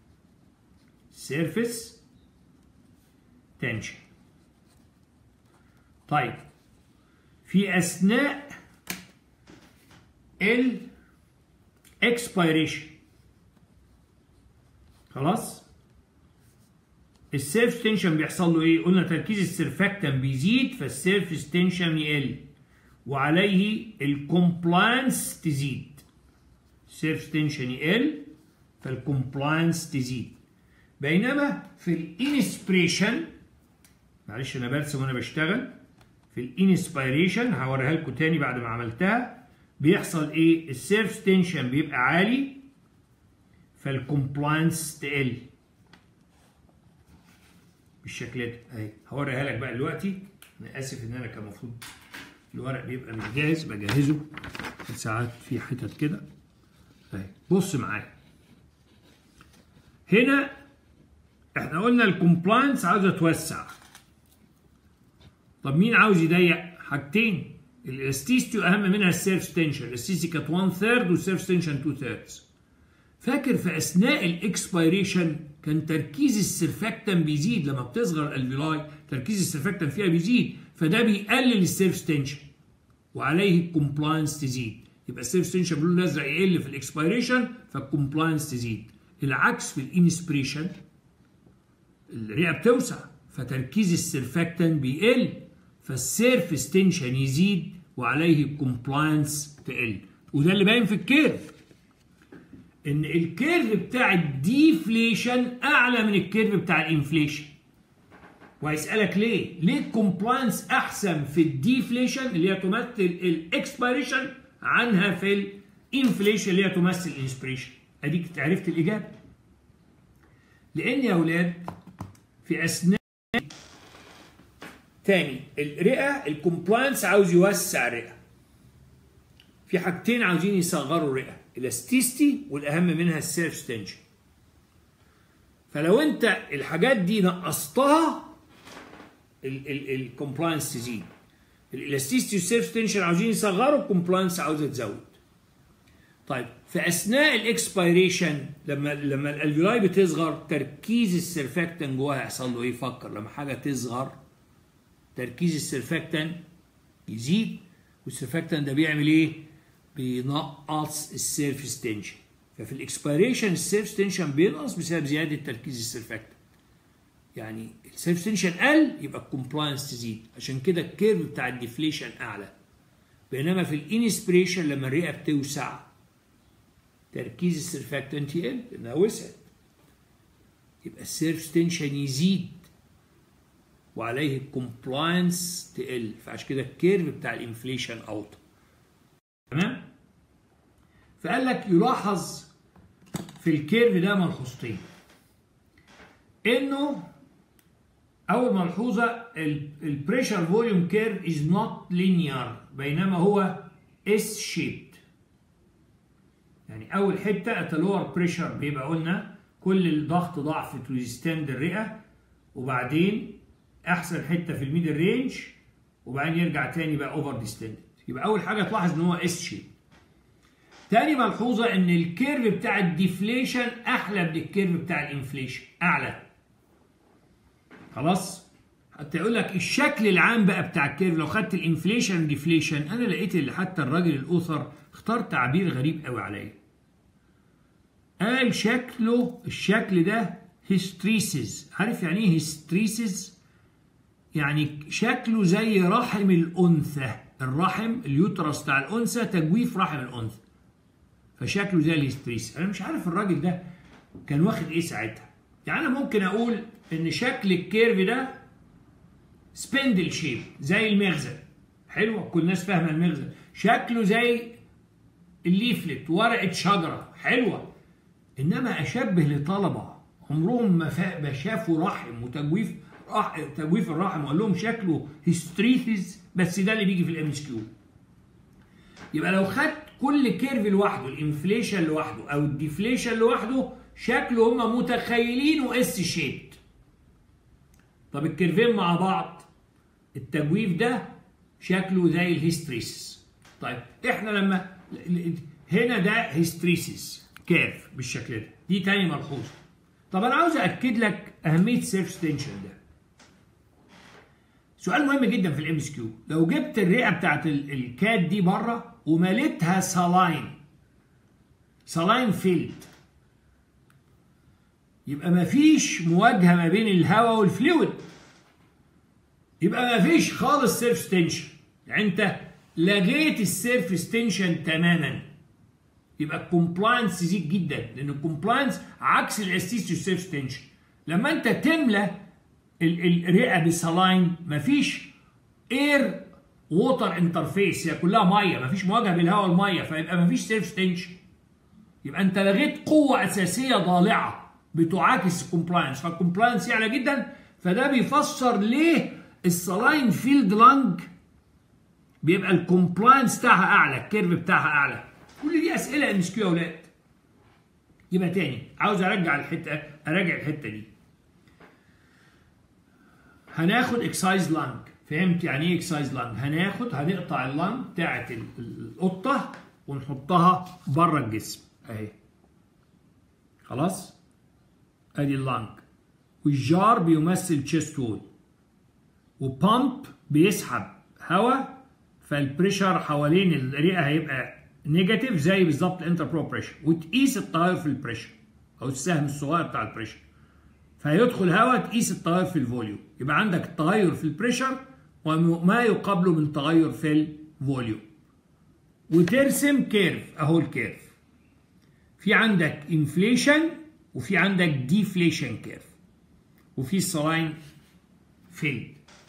Speaker 1: سيرفس تنشن طيب في اثناء ال expiration خلاص السيرف تنشن بيحصل له ايه قلنا تركيز السيرفاكتان بيزيد فالسيرفس تنشن يقل وعليه الكومبلاينس تزيد السيرف تنشن يقل فالكومبلاينس تزيد بينما في الانسبريشن معلش انا برسم وانا بشتغل في الانسبيريشن هوريها لكم تاني بعد ما عملتها بيحصل ايه السيرف تنشن بيبقى عالي فالكومبلاينس تقل بالشكل ده اهي هوريها لك بقى دلوقتي انا اسف ان انا كان المفروض الورق بيبقى مش جاهز بجهزه ساعات في حتت كده اهي بص معايا هنا احنا قلنا الكومبلاينس عاوزه توسع طب مين عاوز يضيق حاجتين الاستيستي اهم منها السيرف تنشن الاستيستي كانت 1 ثيرد والسيرف تنشن 2 ثيردز فاكر في اثناء الاكسبيريشن كان تركيز السيرفاكتان بيزيد لما بتصغر الفيلاي تركيز السيرفاكتان فيها بيزيد فده بيقلل السيرف تنشن وعليه الكومبلاينس تزيد يبقى السيرف تنشن باللون الازرق يقل في الاكسبيريشن فالكومبلاينس تزيد العكس في الانسبريشن الرئه بتوسع فتركيز السيرفاكتان بيقل فالسيرفس تنشن يزيد وعليه الكومبلاينس تقل وده اللي باين في الكيرف ان الكيرف بتاع الديفليشن اعلى من الكيرف بتاع الانفليشن وهيسالك ليه ليه الكومبلاينس احسن في الديفليشن اللي هي تمثل الاكسبيريشن عنها في الانفليشن اللي هي تمثل الانسبريشن اديك عرفت الاجابه لان يا اولاد في اثناء تاني الرئه الكومبلاينس عاوز يوسع الرئه في حاجتين عاوزين يصغروا الرئه الاستيستي والاهم منها السيرف تنشن فلو انت الحاجات دي نقصتها الكومبلاينس تزيد الالاستيستي والسيرف تنشن عاوزين يصغروا الكومبلاينس عاوزه تزود طيب في اثناء الاكسبيريشن لما لما الالفيولاي بتصغر تركيز السيرفاكتان جواها يحصل له ايه فكر لما حاجه تصغر تركيز السيرفاكتان يزيد والسيرفاكتان ده بيعمل ايه بينقص السيرفس تنشن ففي الاكسبيريشن السيرفس تنشن بينقص بسبب زياده تركيز السيرفاكتان يعني السيرفس تنشن قل يبقى الكومبلاينس تزيد عشان كده الكيرف بتاع الديفليشن اعلى بينما في الانسبريشن لما الرئه بتوسع تركيز السيرفاكتنت يقل لانها وسعت يبقى السيرفس تنشن يزيد وعليه الكومبلاينس تقل فعشان كده الكيرف بتاع الانفليشن اوطى تمام فقال لك يلاحظ في الكيرف ده ملحوظتين انه اول ملحوظه البريشر فوليوم كيرف از نوت لينير بينما هو اس شيبد يعني اول حته التلور بريشر بيبقى قلنا كل الضغط ضعف ريزيستاند الرئه وبعدين احسن حته في الميدل رينج وبعدين يرجع تاني بقى اوفر ديستندد يبقى اول حاجه تلاحظ ان هو اس شيب تاني ملحوظه ان الكيرف بتاع الديفليشن احلى من الكيرف بتاع الانفليشن اعلى خلاص حتى يقول لك الشكل العام بقى بتاع الكيرف لو خدت الانفليشن ديفليشن انا لقيت اللي حتى الراجل الاوثر اختار تعبير غريب قوي عليا قال شكله الشكل ده هيستريسيس عارف يعني ايه هيستريسيس يعني شكله زي رحم الانثى الرحم اليوترس بتاع الانثى تجويف رحم الانثى فشكله زي الهيستريسيس انا مش عارف الراجل ده كان واخد ايه ساعتها يعني انا ممكن اقول ان شكل الكيرف ده سبندل شيب زي المغزل حلوه كل الناس فاهمه المغزل شكله زي الليفلت ورقه شجره حلوه انما اشبه لطلبه عمرهم ما, فا- ما شافوا رحم وتجويف رح تجويف الرحم وقال لهم شكله هيستريثيز بس ده اللي بيجي في الام اس كيو يبقى لو خدت كل كيرف لوحده الانفليشن لوحده او الديفليشن لوحده شكله هم متخيلينه اس شيبت طب الكيرفين مع بعض التجويف ده شكله زي الهيستريسيس طيب احنا لما هنا ده هيستريسيس كيرف بالشكل ده دي تاني ملحوظه طب انا عاوز اكد لك اهميه سيرف تنشن ده سؤال مهم جدا في الام اس كيو لو جبت الرئه بتاعت ال- الكات دي بره ومليتها سلاين سلاين فيلد يبقى مفيش مواجهه ما بين الهواء والفلويد يبقى مفيش خالص سيرف تنشن يعني انت لغيت السيرفس تنشن تماما يبقى الكومبلاينس يزيد جدا لان الكومبلاينس عكس الاستيستي والسيرف تنشن لما انت تملى ال- الرئه بسلاين مفيش اير ووتر انترفيس هي كلها ميه مفيش مواجهه بالهواء والميه فيبقى مفيش سيرف تنشن يبقى انت لغيت قوه اساسيه ضالعه بتعاكس الكومبلاينس فالكومبلاينس يعلى جدا فده بيفسر ليه السلاين فيلد لانج بيبقى الكومبلاينس بتاعها اعلى الكيرف بتاعها اعلى كل دي اسئله ام اس كيو يا اولاد يبقى تاني عاوز ارجع الحته اراجع الحته دي هناخد اكسايز لانج فهمت يعني ايه اكسايز لانج هناخد هنقطع اللانج بتاعت ال- ال- القطه ونحطها بره الجسم اهي خلاص ادي اللانج والجار بيمثل تشيست وول وبامب بيسحب هواء فالبريشر حوالين الرئه هيبقى نيجاتيف زي بالظبط الانتربرو بريشر وتقيس التغير في البريشر او السهم الصغير بتاع البريشر فيدخل هواء تقيس التغير في الفوليوم يبقى عندك التغير في البريشر وما يقابله من تغير في الفوليوم وترسم كيرف اهو الكيرف في عندك انفليشن وفي عندك ديفليشن كيرف وفي السلاين فيلد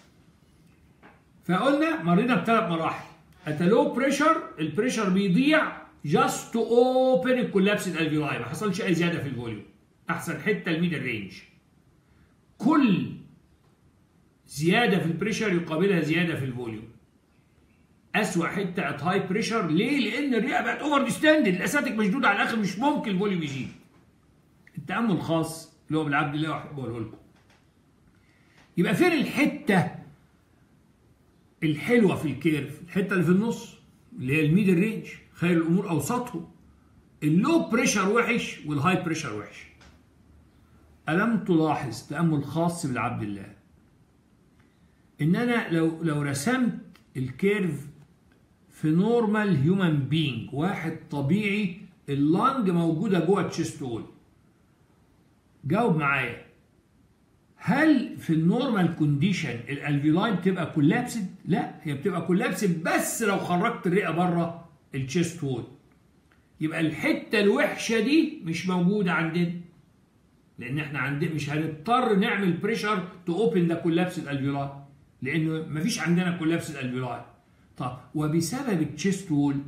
Speaker 1: فقلنا مرينا بثلاث مراحل ات لو بريشر البريشر بيضيع جاست تو اوبن الكولابسد الفيولاي ما حصلش اي زياده في الفوليوم احسن حته الميدل رينج كل زياده في البريشر يقابلها زياده في الفوليوم اسوأ حته ات هاي بريشر ليه؟ لان الرئه بقت اوفر ديستندد الاساتيك مشدوده على الاخر مش ممكن الفوليوم يزيد التامل الخاص اللي هو بالعبد الله واحب اقوله لكم يبقى فين الحته الحلوه في الكيرف الحته اللي في النص اللي هي الميدل رينج خير الامور اوسطهم اللو بريشر وحش والهاي بريشر وحش الم تلاحظ تامل خاص بالعبد الله ان انا لو لو رسمت الكيرف في نورمال هيومن بينج واحد طبيعي اللانج موجوده جوه التشيست وول جاوب معايا هل في النورمال كونديشن الالفيولاي بتبقى كولابسد؟ لا هي بتبقى كولابسد بس لو خرجت الرئه بره التشيست وول. يبقى الحته الوحشه دي مش موجوده عندنا. لان احنا عندنا مش هنضطر نعمل بريشر تو اوبن ذا كولابسد الفيولاي لانه مفيش عندنا كولابسد الفيولاي. طب وبسبب التشيست وول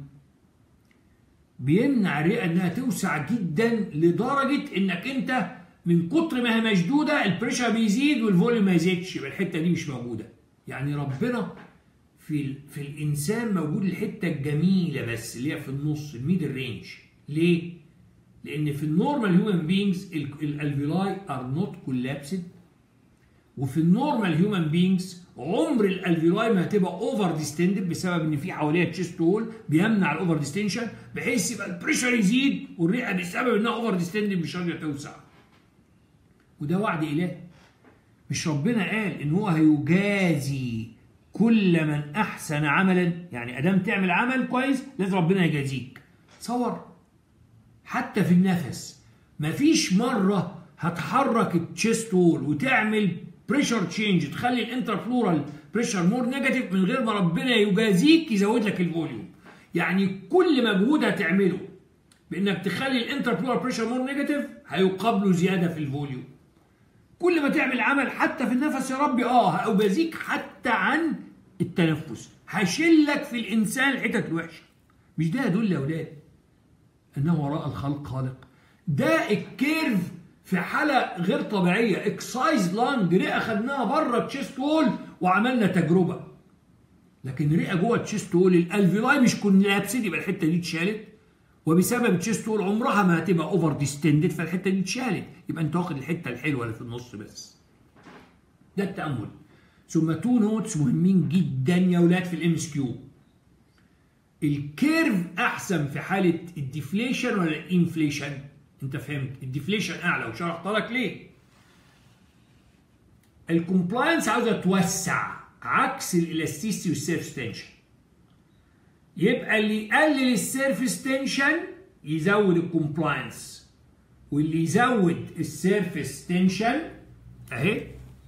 Speaker 1: بيمنع الرئه انها توسع جدا لدرجه انك انت من كتر ما هي مشدوده البريشر بيزيد والفوليوم ما يزيدش يبقى الحته دي مش موجوده يعني ربنا في ال... في الانسان موجود الحته الجميله بس اللي هي في النص الميدل رينج ليه لان في النورمال هيومن بينجز الالفيولاي ار نوت كولابسد وفي النورمال هيومن بينجز عمر الالفيولاي ما هتبقى اوفر ديستندد بسبب ان في حواليها تشيست وول بيمنع الاوفر ديستنشن بحيث يبقى البريشر يزيد والرئه بسبب انها اوفر ديستندد مش راضيه توسع وده وعد إلهي مش ربنا قال إن هو هيجازي كل من أحسن عملا يعني أدام تعمل عمل كويس لازم ربنا يجازيك تصور حتى في النفس مفيش مرة هتحرك التشيست وول وتعمل بريشر تشينج تخلي الانترفلورال بريشر مور نيجاتيف من غير ما ربنا يجازيك يزود لك الفوليوم يعني كل مجهود هتعمله بانك تخلي الانترفلورال بريشر مور نيجاتيف هيقابله زياده في الفوليوم كل ما تعمل عمل حتى في النفس يا ربي اه هأبازيك حتى عن التنفس هشلك في الانسان الحتت الوحشه مش ده يدل يا اولاد انه وراء الخلق خالق ده الكيرف في حاله غير طبيعيه اكسايز لانج رئه خدناها بره التشيست وول وعملنا تجربه لكن رئه جوه التشيست وول الالفيلاي مش كنا لابسين يبقى الحته دي اتشالت وبسبب التشيست وول عمرها ما هتبقى اوفر ديستندد فالحته دي اتشالت يبقى انت واخد الحته الحلوه اللي في النص بس ده التامل ثم تو نوتس مهمين جدا يا ولاد في الام اس كيو الكيرف احسن في حاله الديفليشن ولا الانفليشن انت فهمت الديفليشن اعلى وشرحت لك ليه الكومبلاينس عاوزه توسع عكس الالاستيستي والسيرفس تنشن يبقى اللي يقلل السيرفس تنشن يزود الكومبلاينس واللي يزود السيرفس تنشن اهي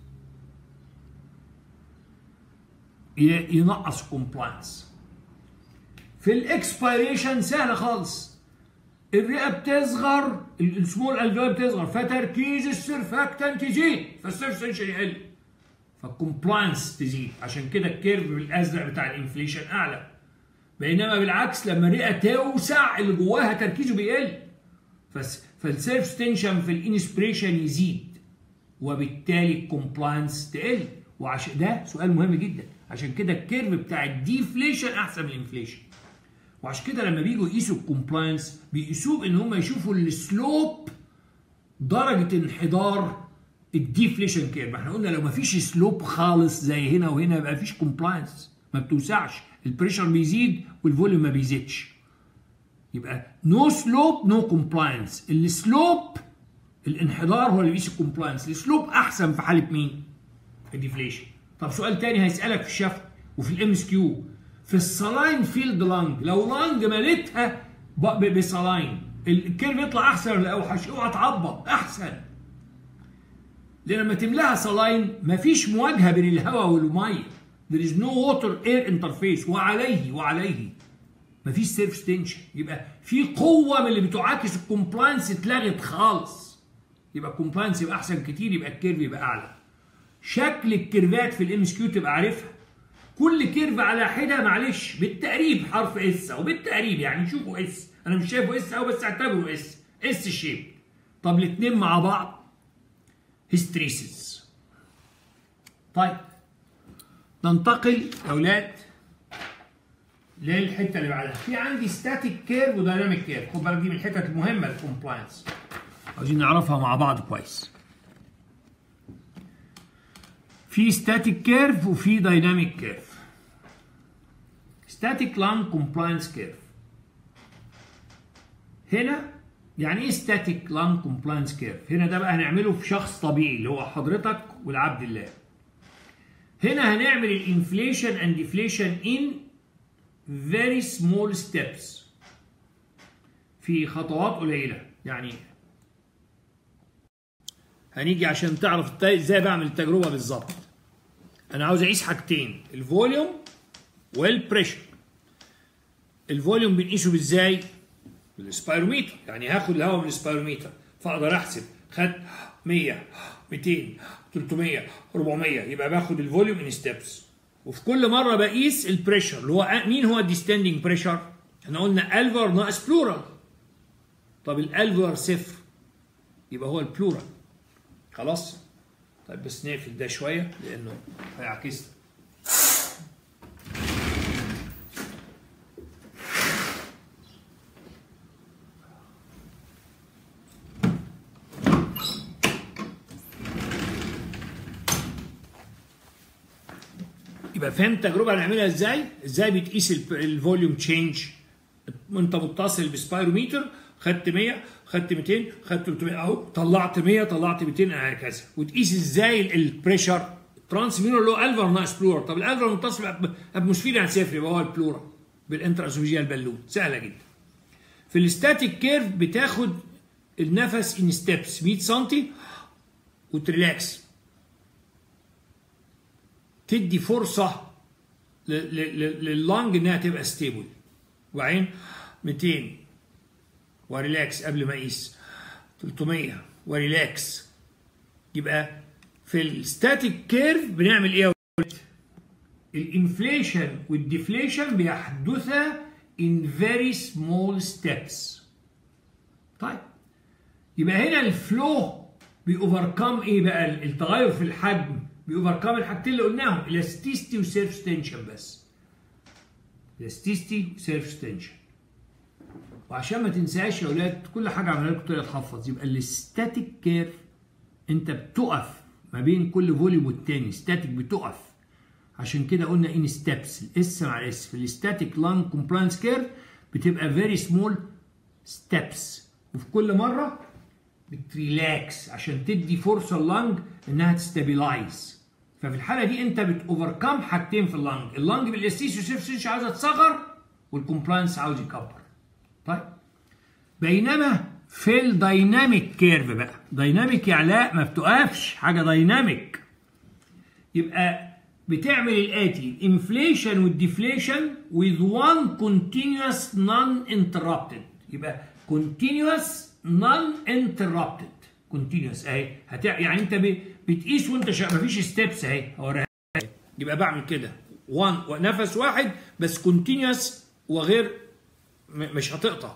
Speaker 1: ينقص الكومبلاينس في الاكسبيريشن سهله خالص الرئه بتصغر السمول الفيولاي بتصغر فتركيز السرفاكتنت يزيد فالسيرفس تنشن يقل فالكومبلاينس تزيد عشان كده الكيرف الازرق بتاع الانفليشن اعلى بينما بالعكس لما الرئه توسع اللي جواها تركيزه بيقل فالسيرف تنشن في الانسبريشن يزيد وبالتالي الكومبلاينس تقل وعشان ده سؤال مهم جدا عشان كده الكيرف بتاع الديفليشن احسن من الانفليشن وعشان كده لما بيجوا يقيسوا الكومبلاينس بيقيسوه ان هم يشوفوا السلوب درجه انحدار الديفليشن كيرف احنا قلنا لو ما فيش سلوب خالص زي هنا وهنا يبقى مفيش كومبلاينس ما بتوسعش البريشر بيزيد والفوليوم ما بيزيدش يبقى نو سلوب نو كومبلاينس السلوب الانحدار هو اللي بيقيس الكومبلاينس السلوب احسن في حاله مين الديفليشن طب سؤال تاني هيسالك في الشفط وفي الام اس كيو في السلاين فيلد لانج لو لانج مليتها بسلاين الكيرف يطلع احسن ولا اوحش اوعى تعبط احسن لان لما تملاها سلاين مفيش مواجهه بين الهواء والميه there is no water air interface وعليه وعليه مفيش سيرفس تنشن يبقى في قوه من اللي بتعاكس الكومبلاينس اتلغت خالص يبقى الكومبلاينس يبقى احسن كتير يبقى الكيرف يبقى اعلى شكل الكيرفات في الام اس كيو تبقى عارفها كل كيرف على حده معلش بالتقريب حرف اس او بالتقريب يعني شوفوا اس انا مش شايفه اس او بس اعتبره اس اس شيب طب الاثنين مع بعض هيستريسيس طيب ننتقل يا اولاد للحته اللي بعدها في عندي ستاتيك كيرف ودايناميك كيرف خد بالك دي من الحتت المهمه الكومبلاينس عاوزين نعرفها مع بعض كويس في ستاتيك كيرف وفي دايناميك كيرف ستاتيك لانج كومبلاينس كيرف هنا يعني ايه ستاتيك لانج كومبلاينس كيرف هنا ده بقى هنعمله في شخص طبيعي اللي هو حضرتك والعبد الله هنا هنعمل الانفليشن اند ديفليشن ان very small steps في خطوات قليله يعني هنيجي عشان تعرف ازاي بعمل التجربه بالظبط انا عاوز اقيس حاجتين الفوليوم والبريشر الفوليوم بنقيسه ازاي بالسبايروميتر يعني هاخد الهواء من السبايروميتر فاقدر احسب خد 100 200 300 400 يبقى باخد الفوليوم ان ستيبس وفي كل مره بقيس البريشر اللي هو مين هو الديستندنج بريشر احنا قلنا الفر ناقص بلورال طب الالفر صفر يبقى هو البلورال خلاص طيب بس نقفل ده شويه لانه هيعكسنا يبقى فهمت التجربه هنعملها ازاي؟ ازاي بتقيس الفوليوم تشينج وانت متصل بسبايروميتر خدت 100 خدت 200 خدت 300 اهو طلعت 100 طلعت 200 هكذا وتقيس ازاي البريشر ترانسمينر اللي هو الفر ناقص بلورا طب الالفر متصل باتموسفير يعني صفر يبقى هو البلورا بالانتراسوفيجيال بالون سهله جدا في الستاتيك كيرف بتاخد النفس ان ستيبس 100 سم وتريلاكس تدي فرصه لللنج انها تبقى ستيبل وبعدين 200 وريلاكس قبل ما اقيس 300 وريلاكس يبقى في الستاتيك كيرف بنعمل ايه يا ولد؟ الانفليشن والديفليشن بيحدثا in very small steps طيب يبقى هنا الفلو بيوفركم ايه بقى التغير في الحجم بيوفركم الحاجتين اللي قلناهم الاستيستي وسيرف تنشن بس الاستيستي وسيرف تنشن وعشان ما تنساش يا اولاد كل حاجه عملها لكم طريقه تحفظ يبقى الستاتيك كيرف انت بتقف ما بين كل فوليوم والتاني ستاتيك بتقف عشان كده قلنا ان ستيبس الاس مع الاس في الستاتيك لانج كومبلاينس كيرف بتبقى فيري سمول ستيبس وفي كل مره بتريلاكس عشان تدي فرصه اللنج انها تستابيلايز ففي الحاله دي انت بتوفركم حاجتين في اللنج اللنج بالاستيس وسيرفسيش عاوزه تصغر والكومبلاينس عاوز يكبر طيب بينما في الدايناميك كيرف بقى دايناميك يا علاء ما بتقفش حاجه دايناميك يبقى بتعمل الاتي الانفليشن والديفليشن with one continuous non interrupted يبقى continuous non interrupted continuous اهي هتع... يعني انت ب... بتقيس وانت شا... مفيش ستيبس اهي هوريها يبقى بعمل كده وان نفس واحد بس كونتينيوس وغير م... مش هتقطع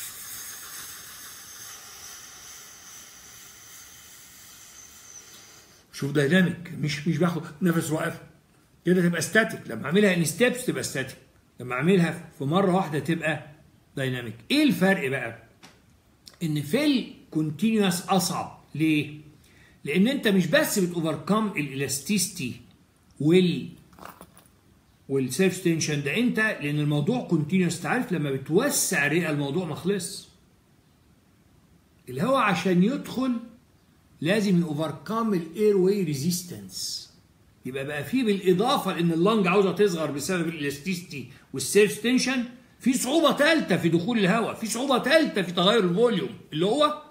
Speaker 1: شوف دايناميك مش مش باخد نفس واقف كده تبقى ستاتيك لما اعملها ان ستيبس تبقى ستاتيك لما اعملها في مره واحده تبقى دايناميك ايه الفرق بقى ان في الكونتينوس اصعب ليه لان انت مش بس بتوفركم الالاستيستي وال والسيلف تنشن ده انت لان الموضوع كونتينوس تعرف لما بتوسع الرئه الموضوع ما خلص الهواء عشان يدخل لازم يوفركم الاير واي ريزيستنس يبقى بقى في بالاضافه لان اللنج عاوزه تصغر بسبب الالاستيستي والسيلف تنشن في صعوبه ثالثه في دخول الهواء في صعوبه ثالثه في تغير الفوليوم اللي هو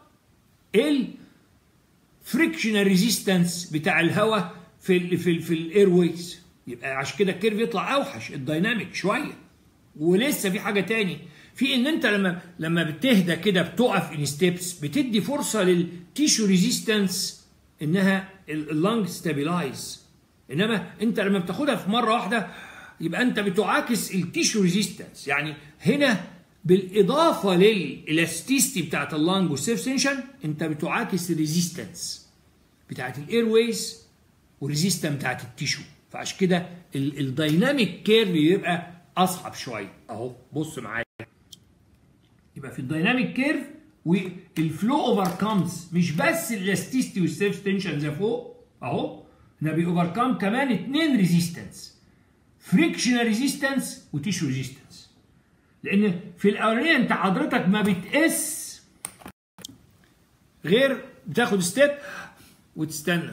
Speaker 1: الفريكشنال ريزيستنس بتاع الهواء في ال في ال في الاير ويز يبقى عشان كده الكيرف يطلع اوحش الدايناميك شويه ولسه في حاجه تاني في ان انت لما لما بتهدى كده بتقف ان ستيبس بتدي فرصه للتيشو ريزيستنس انها اللنج ستابيلايز انما انت لما بتاخدها في مره واحده يبقى انت بتعاكس التيشو ريزيستنس يعني هنا بالاضافه للالاستيستي بتاعت اللنج والسيرف تنشن انت بتعاكس الريزيستنس بتاعت الاير ويز والريزيستنس بتاعت التيشو فعشان كده الدايناميك كيرف يبقى اصعب شويه اهو بص معايا يبقى في الدايناميك كيرف والفلو اوفر كامز مش بس الاستيستي والسيلف تنشن زي فوق اهو ده بيوفركم كمان اتنين ريزيستنس فريكشنال ريزيستنس وتيشو ريزيستنس لان في الاولانيه انت حضرتك ما بتقيس غير بتاخد ستيب وتستنى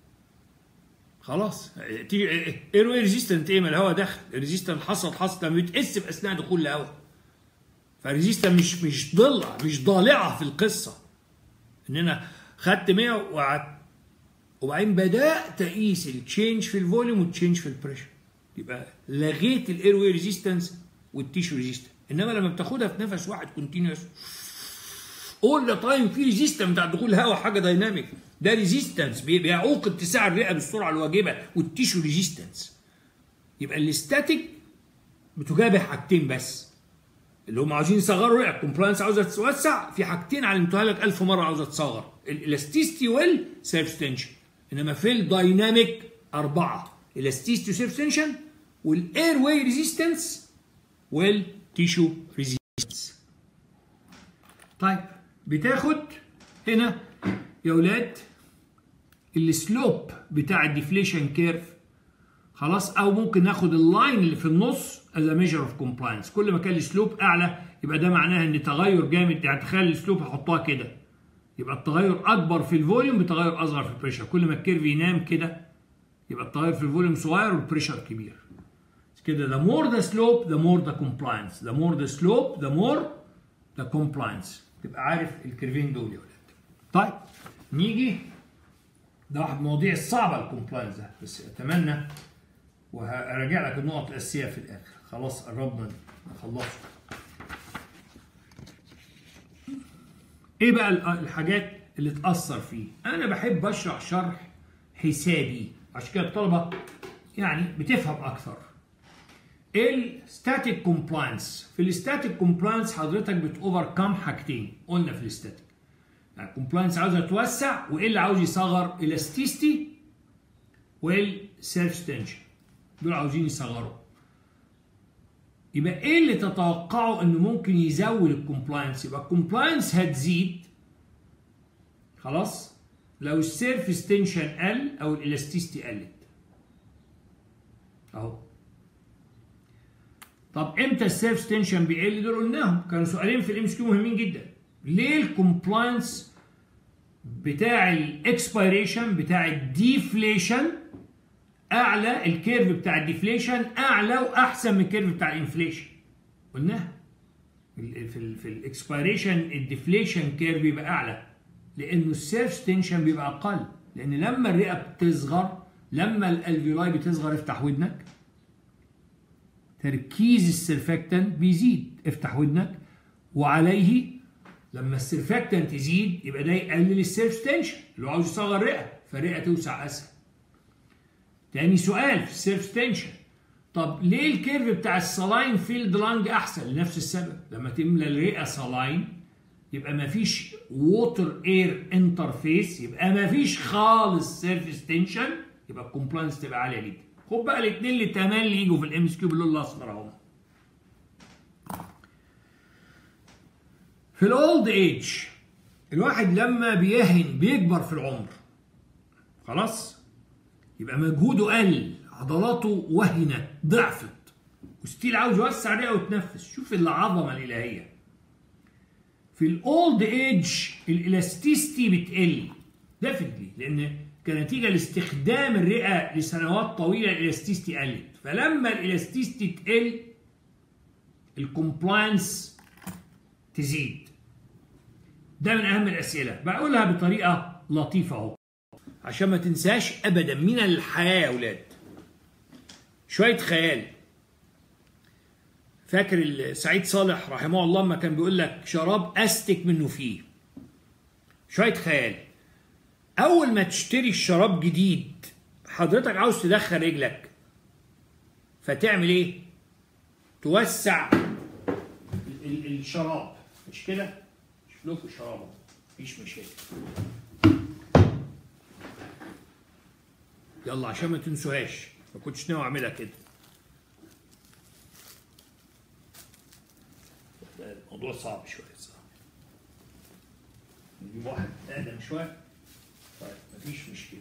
Speaker 1: خلاص تيجي اير واي ريزيستنت ايه ما الهواء دخل الريزيستنت حصل حصل لما بتقيس في اثناء دخول الهواء فالريزيستنت مش مش ضلع مش ضالعه في القصه ان انا خدت 100 وقعدت وبعدين بدات اقيس التشينج في الفوليوم والتشينج في البريشر يبقى لغيت الاير واي ريزيستنس والتيشو ريزيستنس انما لما بتاخدها في نفس واحد كونتينوس اول ذا تايم في ريزيستنس بتاع دخول الهواء حاجه دايناميك ده ريزيستنس بيعوق اتساع الرئه بالسرعه الواجبه والتيشو ريزيستنس يبقى الاستاتيك بتجابه حاجتين بس اللي هم عاوزين يصغروا الرئه الكومبلاينس عاوزه تتوسع في حاجتين علمتوها لك ألف مره عاوزه تصغر الالاستيستي والسيلف تنشن انما في الدايناميك اربعه الاستيستي وسيلف تنشن والاير واي ريزيستنس والتيشو ريزيستنس طيب بتاخد هنا يا اولاد السلوب بتاع الديفليشن كيرف خلاص او ممكن ناخد اللاين اللي في النص از ميجر اوف كومبلاينس كل ما كان السلوب اعلى يبقى ده معناها ان تغير جامد يعني تخيل السلوب هحطها كده يبقى التغير اكبر في الفوليوم بتغير اصغر في البريشر كل ما الكيرف ينام كده يبقى التغير في الفوليوم صغير والبريشر كبير كده the more the slope the more the compliance the more the slope the more the compliance تبقى عارف الكيرفين دول يا ولاد طيب نيجي ده واحد من المواضيع الصعبه الكومبلاينس ده بس اتمنى وهراجع لك النقط الاساسيه في الاخر خلاص قربنا نخلصه ايه بقى الحاجات اللي تاثر فيه انا بحب اشرح شرح حسابي عشان كده الطلبه يعني بتفهم اكثر الستاتيك كومبلاينس في الستاتيك كومبلاينس حضرتك بتوفر كام حاجتين قلنا في الستاتيك يعني الكومبلاينس عاوز يتوسع وايه اللي عاوز يصغر الاستيستي والسيلف ستنشن دول عاوزين يصغروا يبقى ايه اللي تتوقعه انه ممكن يزود الكومبلاينس يبقى الكومبلاينس هتزيد خلاص لو السيرف ستنشن قل او الالاستيستي قلت اهو طب امتى السيرف ستنشن بيقل دول قلناهم كانوا سؤالين في الام اس كيو مهمين جدا ليه الكومبلاينس بتاع الاكسبيريشن بتاع الديفليشن اعلى الكيرف بتاع الديفليشن اعلى واحسن من الكيرف بتاع الانفليشن قلناها في ال في الاكسبيريشن الديفليشن كيرف بيبقى اعلى لانه السيرف ستنشن بيبقى اقل لان لما الرئه بتصغر لما الالفيولاي بتصغر افتح ودنك تركيز السيرفكتنت بيزيد افتح ودنك وعليه لما السيرفكتنت يزيد يبقى ده يقلل السيرف ستنشن اللي هو عاوز يصغر الرئه فالرئه توسع اسهل تاني سؤال في السيرف ستنشن طب ليه الكيرف بتاع السلاين فيلد لانج احسن لنفس السبب لما تملى الرئه سلاين يبقى ما فيش ووتر اير انترفيس يبقى ما فيش خالص سيرف ستنشن يبقى الكومبلاينس تبقى عاليه جدا خد بقى الاثنين اللي تملي يجوا في الام اس كيو باللون الاصفر اهو في الاولد ايج الواحد لما بيهن بيكبر في العمر خلاص يبقى مجهوده قل عضلاته وهنت ضعفت وستيل عاوز يوسع رئه ويتنفس شوف العظمه الالهيه في الاولد ايج الالاستيستي بتقل ديفنتلي لان كنتيجه لاستخدام الرئه لسنوات طويله الالاستيستي قلت فلما الالاستيستي تقل الكومبلاينس تزيد ده من اهم الاسئله بقولها بطريقه لطيفه اهو عشان ما تنساش ابدا من الحياه يا اولاد شويه خيال فاكر سعيد صالح رحمه الله لما كان بيقول لك شراب استك منه فيه شويه خيال اول ما تشتري الشراب جديد حضرتك عاوز تدخل رجلك فتعمل ايه توسع الشراب مش كده شوف لكم الشراب مفيش مشاكل يلا عشان ما تنسوهاش ما كنتش ناوي اعملها كده الموضوع صعب شويه صعب نجيب واحد اقدم شويه طيب مفيش مشكله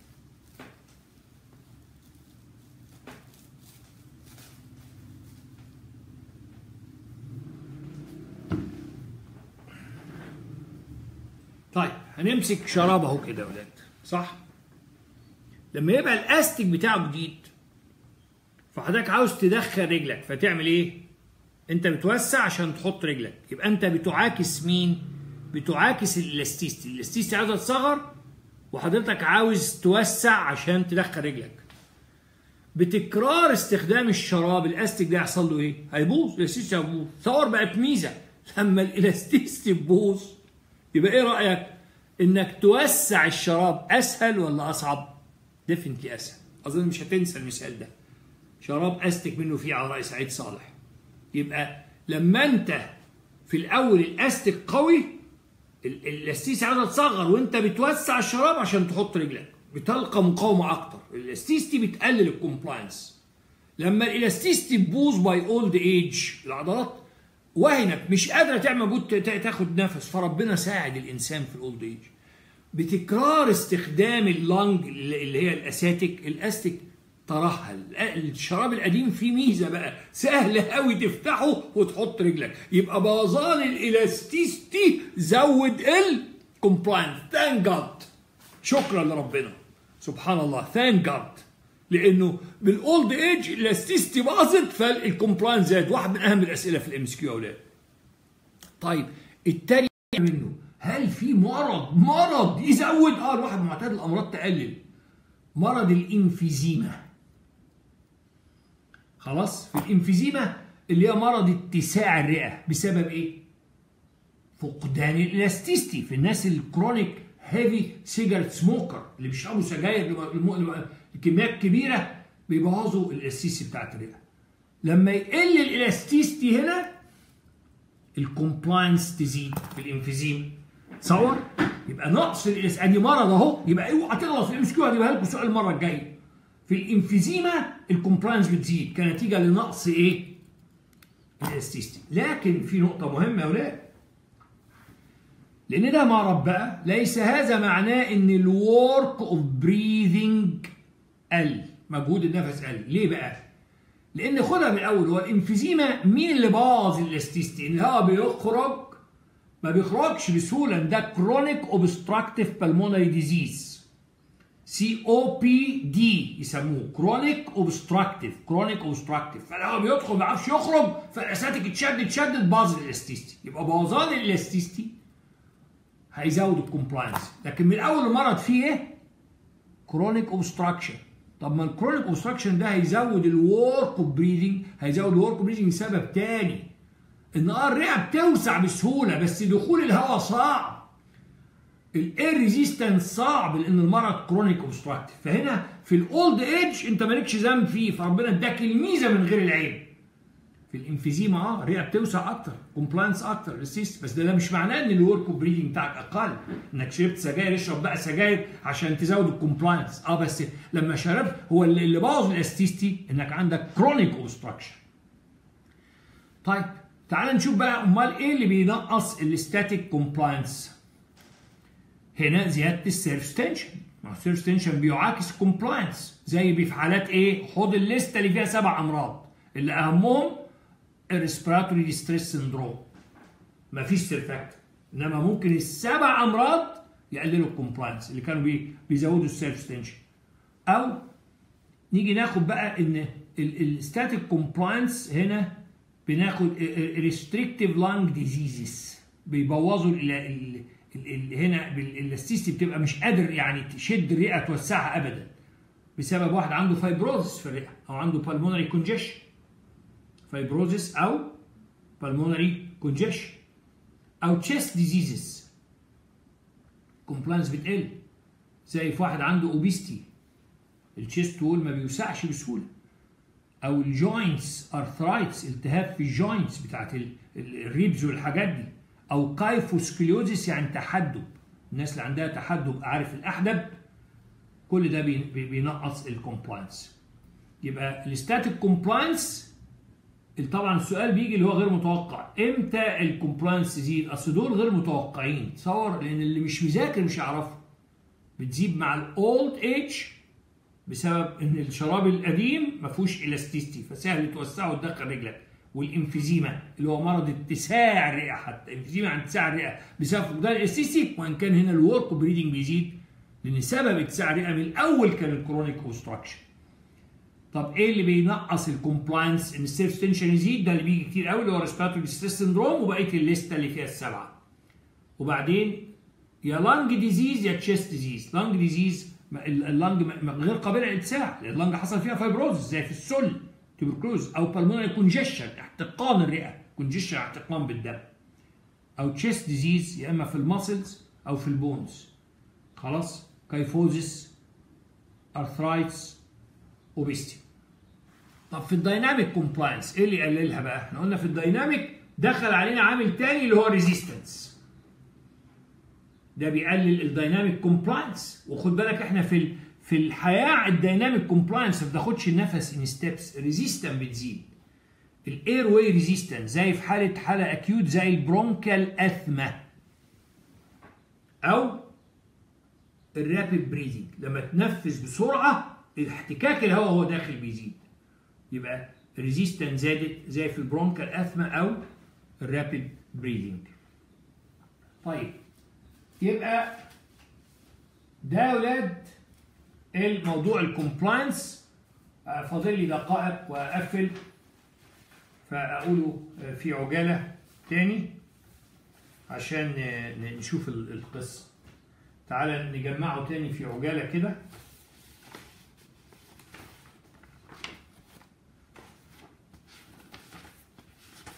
Speaker 1: طيب هنمسك شراب اهو كده يا ولاد صح لما يبقى الاستيك بتاعه جديد فحضرتك عاوز تدخل رجلك فتعمل ايه انت بتوسع عشان تحط رجلك يبقى انت بتعاكس مين بتعاكس الاستيستي الاستيستي عاوزه تصغر وحضرتك عاوز توسع عشان تدخل رجلك بتكرار استخدام الشراب الاستيك ده يحصل له ايه هيبوظ الاستيستي هيبوظ تصور بقت ميزه لما الالاستيستي تبوظ يبقى ايه رايك انك توسع الشراب اسهل ولا اصعب ديفنتلي اسهل اظن مش هتنسى المثال ده شراب استك منه فيه على راي سعيد صالح يبقى لما انت في الاول الاستك قوي الاستيس عاوزه تصغر وانت بتوسع الشراب عشان تحط رجلك بتلقى مقاومه اكتر الاستيس دي بتقلل الكومبلاينس لما الالاستيس تبوظ باي اولد ايج العضلات وهنت مش قادره تعمل مجهود تاخد نفس فربنا ساعد الانسان في الاولد ايج بتكرار استخدام اللنج اللي هي الاساتيك الاستيك ترهل الشراب القديم فيه ميزه بقى سهل قوي تفتحه وتحط رجلك يبقى بوظان الالاستيستي زود الكومبلاينس ثانك جاد شكرا لربنا سبحان الله ثانك جاد لانه بالاولد ايج الاستيستي باظت فالكومبلاينس زاد واحد من اهم الاسئله في الام اس كيو يا اولاد طيب التاني منه هل في مرض مرض يزود اه الواحد معتاد الامراض تقلل مرض الانفيزيما خلاص في الانفيزيما اللي هي مرض اتساع الرئه بسبب ايه فقدان الالاستيستي في الناس الكرونيك هيفي سيجارت سموكر اللي بيشربوا سجاير كميات كبيره بيبوظوا الالاستيستي بتاعت الرئه لما يقل الالاستيستي هنا الكومبلاينس تزيد في الانفيزيم تصور يبقى نقص الاس ادي مرض اهو يبقى اوعى تغلط في الام اس كيو هجيبها لكم السؤال المره الجايه في الانفيزيما الكومبلاينس بتزيد كنتيجه لنقص ايه؟ الاستيستي لكن في نقطه مهمه يا ولاد لان ده مرض بقى ليس هذا معناه ان الورك اوف بريذنج قل مجهود النفس قل ليه بقى؟ لان خدها من الاول هو الانفيزيما مين اللي باظ الاستيستي؟ ان هو بيخرج ما بيخرجش بسهوله ده كرونيك اوبستراكتيف بالمونري ديزيز سي او بي دي يسموه كرونيك اوبستراكتيف كرونيك اوبستراكتيف فلو بيدخل ما بيعرفش يخرج فالاساتيك اتشد اتشدت باظ الاستيستي يبقى بوظان الاستيستي هيزود الكومبلاينس لكن من اول المرض فيه ايه؟ كرونيك اوبستراكشن طب ما الكرونيك اوبستراكشن ده هيزود الورك اوف بريذنج هيزود الورك اوف بريذنج لسبب تاني ان اه الرئه بتوسع بسهوله بس دخول الهواء صعب الاير ريزيستنس صعب لان المرض كرونيك اوبستراكتيف فهنا في الاولد ايج انت مالكش ذنب فيه فربنا اداك الميزه من غير العيب في الانفيزيما اه الرئه بتوسع اكتر كومبلاينس اكتر ريسيست بس ده, ده مش معناه ان الورك اوف بريدنج بتاعك اقل انك شربت سجاير اشرب بقى سجاير عشان تزود الكومبلاينس اه بس لما شربت هو اللي, اللي بوظ الاستيستي انك عندك كرونيك اوبستراكشن طيب تعال نشوف بقى امال ايه اللي بينقص الاستاتيك كومبلاينس هنا زياده السيرف تنشن ما السيرف تنشن بيعاكس الكومبلاينس زي في حالات ايه خد الليسته اللي فيها سبع امراض اللي اهمهم الريسبيراتوري ديستريس سندروم مفيش سيرفاكت انما ممكن السبع امراض يقللوا الكومبلاينس اللي كانوا بي بيزودوا السيرف تنشن او نيجي ناخد بقى ان الستاتيك كومبلاينس هنا بناخد ريستريكتيف لانج ديزيزز بيبوظوا ال ال ال هنا الاستيستي بتبقى مش قادر يعني تشد الرئه توسعها ابدا بسبب واحد عنده فايبروزس في الرئه او عنده بالمونري كونجيشن فايبروزس او بالمونري كونجيشن او تشيست ديزيزز كومبلاينس بتقل زي في واحد عنده اوبيستي التشيست وول ما بيوسعش بسهوله او الجوينتس ارثرايتس التهاب في الجوينتس بتاعت الريبز والحاجات دي او كايفوسكليوزيس يعني تحدب الناس اللي عندها تحدب عارف الاحدب كل ده بينقص الكومبلاينس يبقى الستاتيك كومبلاينس طبعا السؤال بيجي اللي هو غير متوقع امتى الكومبلاينس تزيد اصل دول غير متوقعين تصور لان اللي مش مذاكر مش هيعرفه بتزيد مع الاولد ايج بسبب ان الشراب القديم ما فيهوش الاستيستي فسهل توسعه وتدخل رجلك والانفيزيما اللي هو مرض اتساع الرئه حتى انفيزيما عن اتساع الرئه بسبب فقدان الاستيستي وان كان هنا الورك بريدنج بيزيد لان سبب اتساع الرئه من الاول كان الكرونيك اوبستراكشن طب ايه اللي بينقص الكومبلاينس ان السيرف تنشن يزيد ده اللي بيجي كتير قوي اللي هو ريسبيراتوري ستريس سندروم وبقيه الليسته اللي فيها السبعه وبعدين يا لانج ديزيز يا تشيست ديزيز لانج ديزيز اللنج غير قابله للاتساع لان اللنج حصل فيها فايبروز زي في السل تبركلوز او بالمونري كونجيشن احتقان الرئه كونجيشن احتقان بالدم او تشيست ديزيز يا اما في الماسلز او في البونز خلاص كايفوزيس ارثرايتس اوبيستي طب في الدايناميك كومبلاينس ايه اللي يقللها بقى احنا قلنا في الدايناميك دخل علينا عامل تاني اللي هو ريزيستنس ده بيقلل الدايناميك كومبلاينس وخد بالك احنا في في الحياه الدايناميك كومبلاينس ما بتاخدش النفس ان ستيبس ريزيستنس بتزيد الاير واي ريزيستنس زي في حاله حاله اكيوت زي البرونكال اثما او الرابid بريزنج لما تنفس بسرعه احتكاك الهواء وهو داخل بيزيد يبقى ريزيستنس زادت زي في البرونكال اثما او الرابid بريزنج طيب يبقى ده يا ولاد الموضوع الكومبلاينس فاضل لي دقائق واقفل فاقوله في عجاله تاني عشان نشوف القصه تعالى نجمعه تاني في عجاله كده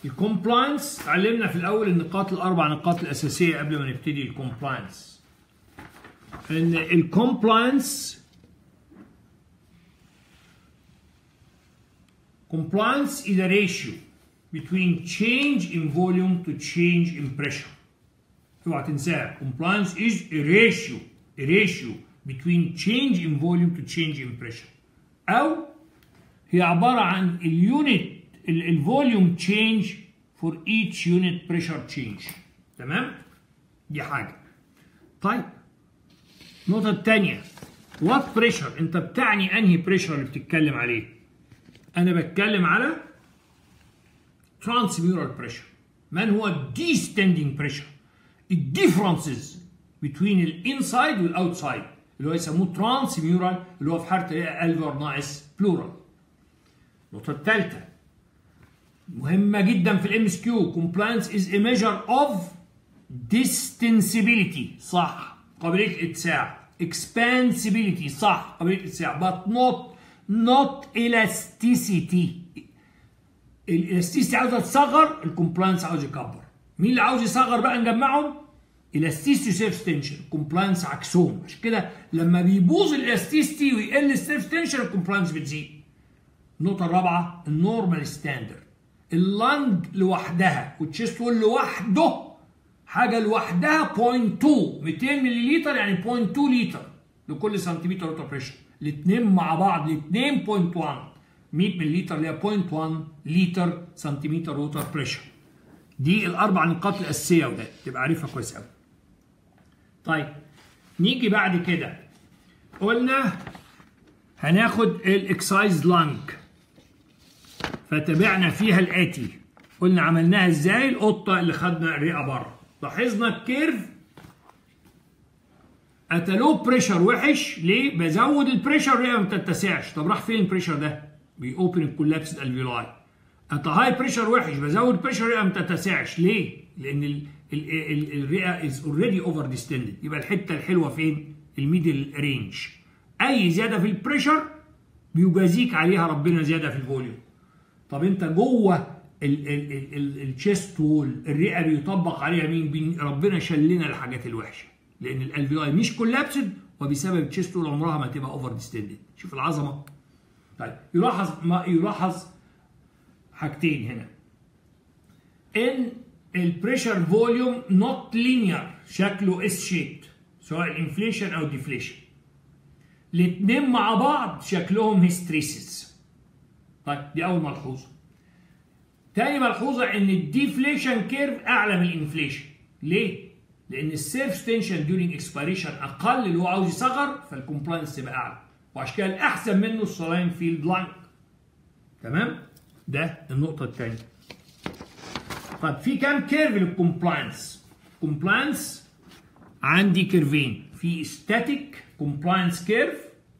Speaker 1: الكومبلاينس اتعلمنا في الاول النقاط الاربع نقاط الاساسيه قبل ما نبتدي الكومبلاينس ان الكومبلاينس compliance is a ratio between change in volume to change in pressure اوعى تنساها compliance is a ratio a ratio between change in volume to change in pressure او هي عباره عن اليونت الفوليوم تشينج for each unit pressure change تمام دي حاجه طيب النقطه الثانيه what pressure انت بتعني انهي pressure اللي بتتكلم عليه انا بتكلم على transmural pressure من هو descending pressure الديفرنسز between الانسايد والاوتسايد اللي هو يسموه transmural اللي هو في حاله الفر ناقص بلورال النقطه الثالثه مهمه جدا في الام اس كيو compliance is a measure of distensibility صح قابليه الاتساع expansibility صح قابليه الاتساع but not not elasticity الالاستيسيتي عاوزه تصغر الكومبلاينس عاوز يكبر مين اللي عاوز يصغر بقى نجمعهم الاستيستي سيرف تنشن الكومبلاينس عكسهم عشان كده لما بيبوظ الاستيستي ويقل السيرف تنشن الكومبلاينس بتزيد النقطه الرابعه النورمال ستاندرد اللنج لوحدها والتشيست وول لوحده حاجه لوحدها 0.2 200 مللي يعني 0.2 لتر لكل سنتيمتر روتر بريشر الاثنين مع بعض الاثنين 0.1 100 مللي اللي هي 0.1 لتر سنتيمتر روتر بريشر دي الاربع نقاط الاساسيه وده تبقى عارفها كويس قوي طيب نيجي بعد كده قلنا هناخد الاكسايز لانج فتابعنا فيها الاتي قلنا عملناها ازاي القطه اللي خدنا الرئه بره لاحظنا الكيرف اتلو بريشر وحش ليه بزود البريشر الرئه ما بتتسعش طب راح فين البريشر ده بيوبن الكولابس الفيولاي ات هاي بريشر وحش بزود بريشر الرئه ما بتتسعش ليه لان ال ال ال الرئه از اوريدي اوفر ديستندد يبقى الحته الحلوه فين الميدل رينج اي زياده في البريشر بيجازيك عليها ربنا زياده في الفوليوم طب انت جوه الشيست وول الرئه بيطبق عليها مين ربنا شلنا الحاجات الوحشه لان الالفيولاي مش كولابسد وبسبب التشيست وول عمرها ما تبقى اوفر ديستندد شوف العظمه طيب يلاحظ ما يلاحظ حاجتين هنا ان البريشر فوليوم نوت لينير شكله اس شيت سواء الانفليشن او ديفليشن الاثنين مع بعض شكلهم هيستريسيس طيب دي اول ملحوظه تاني ملحوظه ان الديفليشن كيرف اعلى من الانفليشن ليه لان السيرف تنشن ديورنج اكسبيريشن اقل اللي هو عاوز يصغر فالكومبلاينس تبقى اعلى وعشان كده الاحسن منه السلاين فيلد لاين تمام ده النقطه الثانيه طب في كام كيرف للكومبلاينس كومبلاينس عندي كيرفين في ستاتيك كومبلاينس كيرف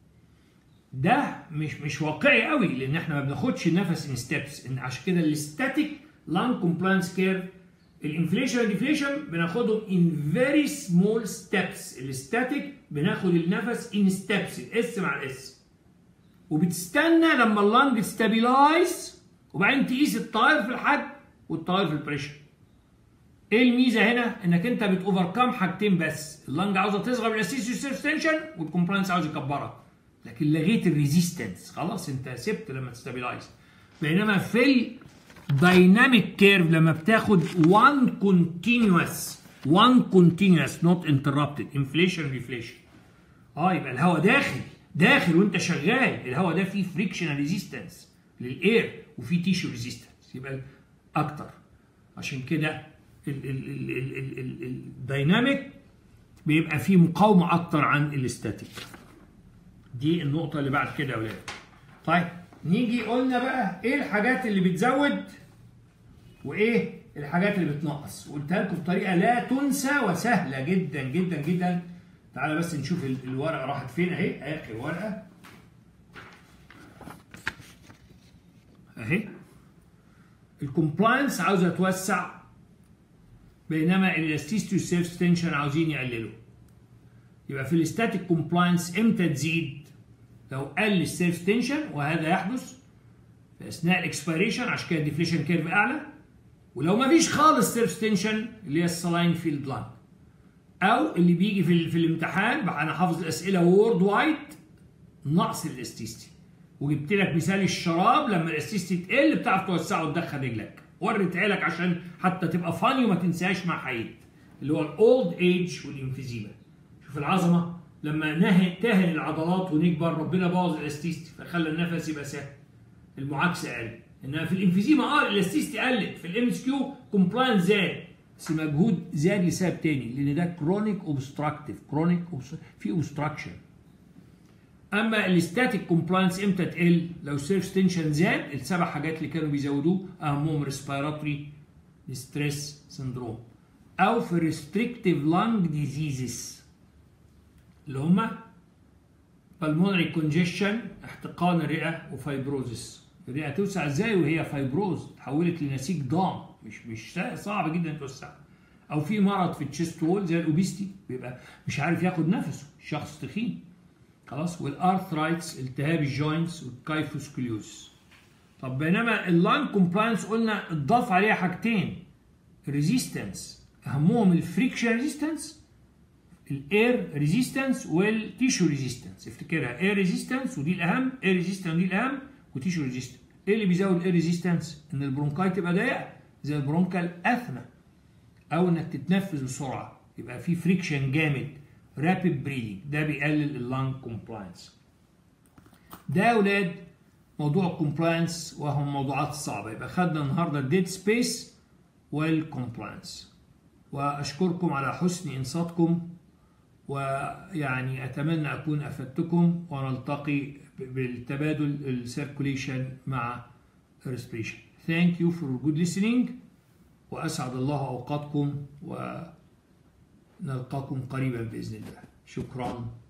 Speaker 1: ده مش مش واقعي قوي لان احنا ما بناخدش النفس ان ستيبس ان عشان كده الستاتيك لان كومبلاينس كيرف الانفليشن والديفليشن بناخدهم ان فيري سمول ستيبس الستاتيك بناخد النفس ان ستيبس الاس مع الاس وبتستنى لما اللنج تستابيلايز وبعدين تقيس التاير في الحد والتاير في البريشر ايه الميزه هنا انك انت بتوفركم حاجتين بس اللنج عاوزه تصغر بالاسيسيو سيرف تنشن والكومبلاينس عاوز يكبرها لكن لغيت الريزيستنس خلاص انت سبت لما تستابيلايز بينما في الدايناميك كيرف لما بتاخد one continuous one continuous not interrupted inflation reflation اه يبقى الهواء داخل داخل وانت شغال الهواء ده فيه فريكشنال ريزيستنس للاير وفيه تيشو ريزيستنس يبقى اكتر عشان كده الدايناميك بيبقى فيه مقاومه اكتر عن الاستاتيك دي النقطه اللي بعد كده يا ولاد طيب نيجي قلنا بقى ايه الحاجات اللي بتزود وايه الحاجات اللي بتنقص وقلتها لكم بطريقه لا تنسى وسهله جدا جدا جدا تعالى بس نشوف الورقه راحت فين اهي اخر ورقه اهي الكومبلاينس عاوزه توسع بينما الاستيستي والسيلف تنشن عاوزين يقللوا يبقى في الاستاتيك كومبلاينس امتى تزيد لو قل السيلف تنشن وهذا يحدث في اثناء الاكسبيريشن عشان كده الديفليشن كيرف اعلى ولو ما فيش خالص سيرف ستنشن اللي هي السلاين فيلد لانج او اللي بيجي في, في الامتحان بقى انا حافظ الاسئله وورد وايد نقص الاستيستي وجبت لك مثال الشراب لما الاستيستي تقل بتعرف توسعه وتدخل رجلك وريتها لك عشان حتى تبقى فاني وما تنساهاش مع حيد اللي هو الاولد ايج والانفيزيما شوف العظمه لما نهي تاهل العضلات ونكبر ربنا بوظ الاستيستي فخلى النفس يبقى سهل المعاكسه قل انما في الانفيزيما اه الاستيستي قلت في الام اس كيو كومبلاينس زاد بس مجهود زاد لسبب تاني لان ده كرونيك اوبستراكتيف كرونيك في اوبستراكشن اما الاستاتيك كومبلاينس امتى تقل لو السيرف ستنشن زاد السبع حاجات اللي كانوا بيزودوه اهمهم ريسبيراتوري ستريس سندروم او في ريستريكتيف لانج ديزيزز اللي هما بالمونري كونجيشن احتقان الرئه وفايبروزس الرئه توسع ازاي وهي فايبروز تحولت لنسيج ضام مش مش صعب جدا توسع او في مرض في التشيست وول زي الاوبيستي بيبقى مش عارف ياخد نفسه شخص تخين خلاص والارثرايتس التهاب الجوينتس والكايفوسكوليوز طب بينما اللان كومبلاينس قلنا اتضاف عليها حاجتين الريزيستنس اهمهم الفريكشن ريزيستنس الاير ريزيستنس والتيشو ريزيستنس افتكرها اير ريزيستنس ودي الاهم اير ريزيستنس ودي الاهم وتيشو ريزيستنس ايه اللي بيزود الاير ريزيستنس ان البرونكاي تبقى ضيقه زي البرونكال اثما او انك تتنفس بسرعه يبقى في فريكشن جامد رابيد بريدنج ده بيقلل اللانج كومبلاينس ده يا اولاد موضوع الكومبلاينس وهو الموضوعات الصعبه يبقى خدنا النهارده الديد سبيس والكومبلاينس واشكركم على حسن انصاتكم ويعني اتمنى اكون افدتكم ونلتقي بالتبادل السيركوليشن مع respiration. Thank you for good listening وأسعد الله أوقاتكم ونلقاكم قريبا بإذن الله شكرا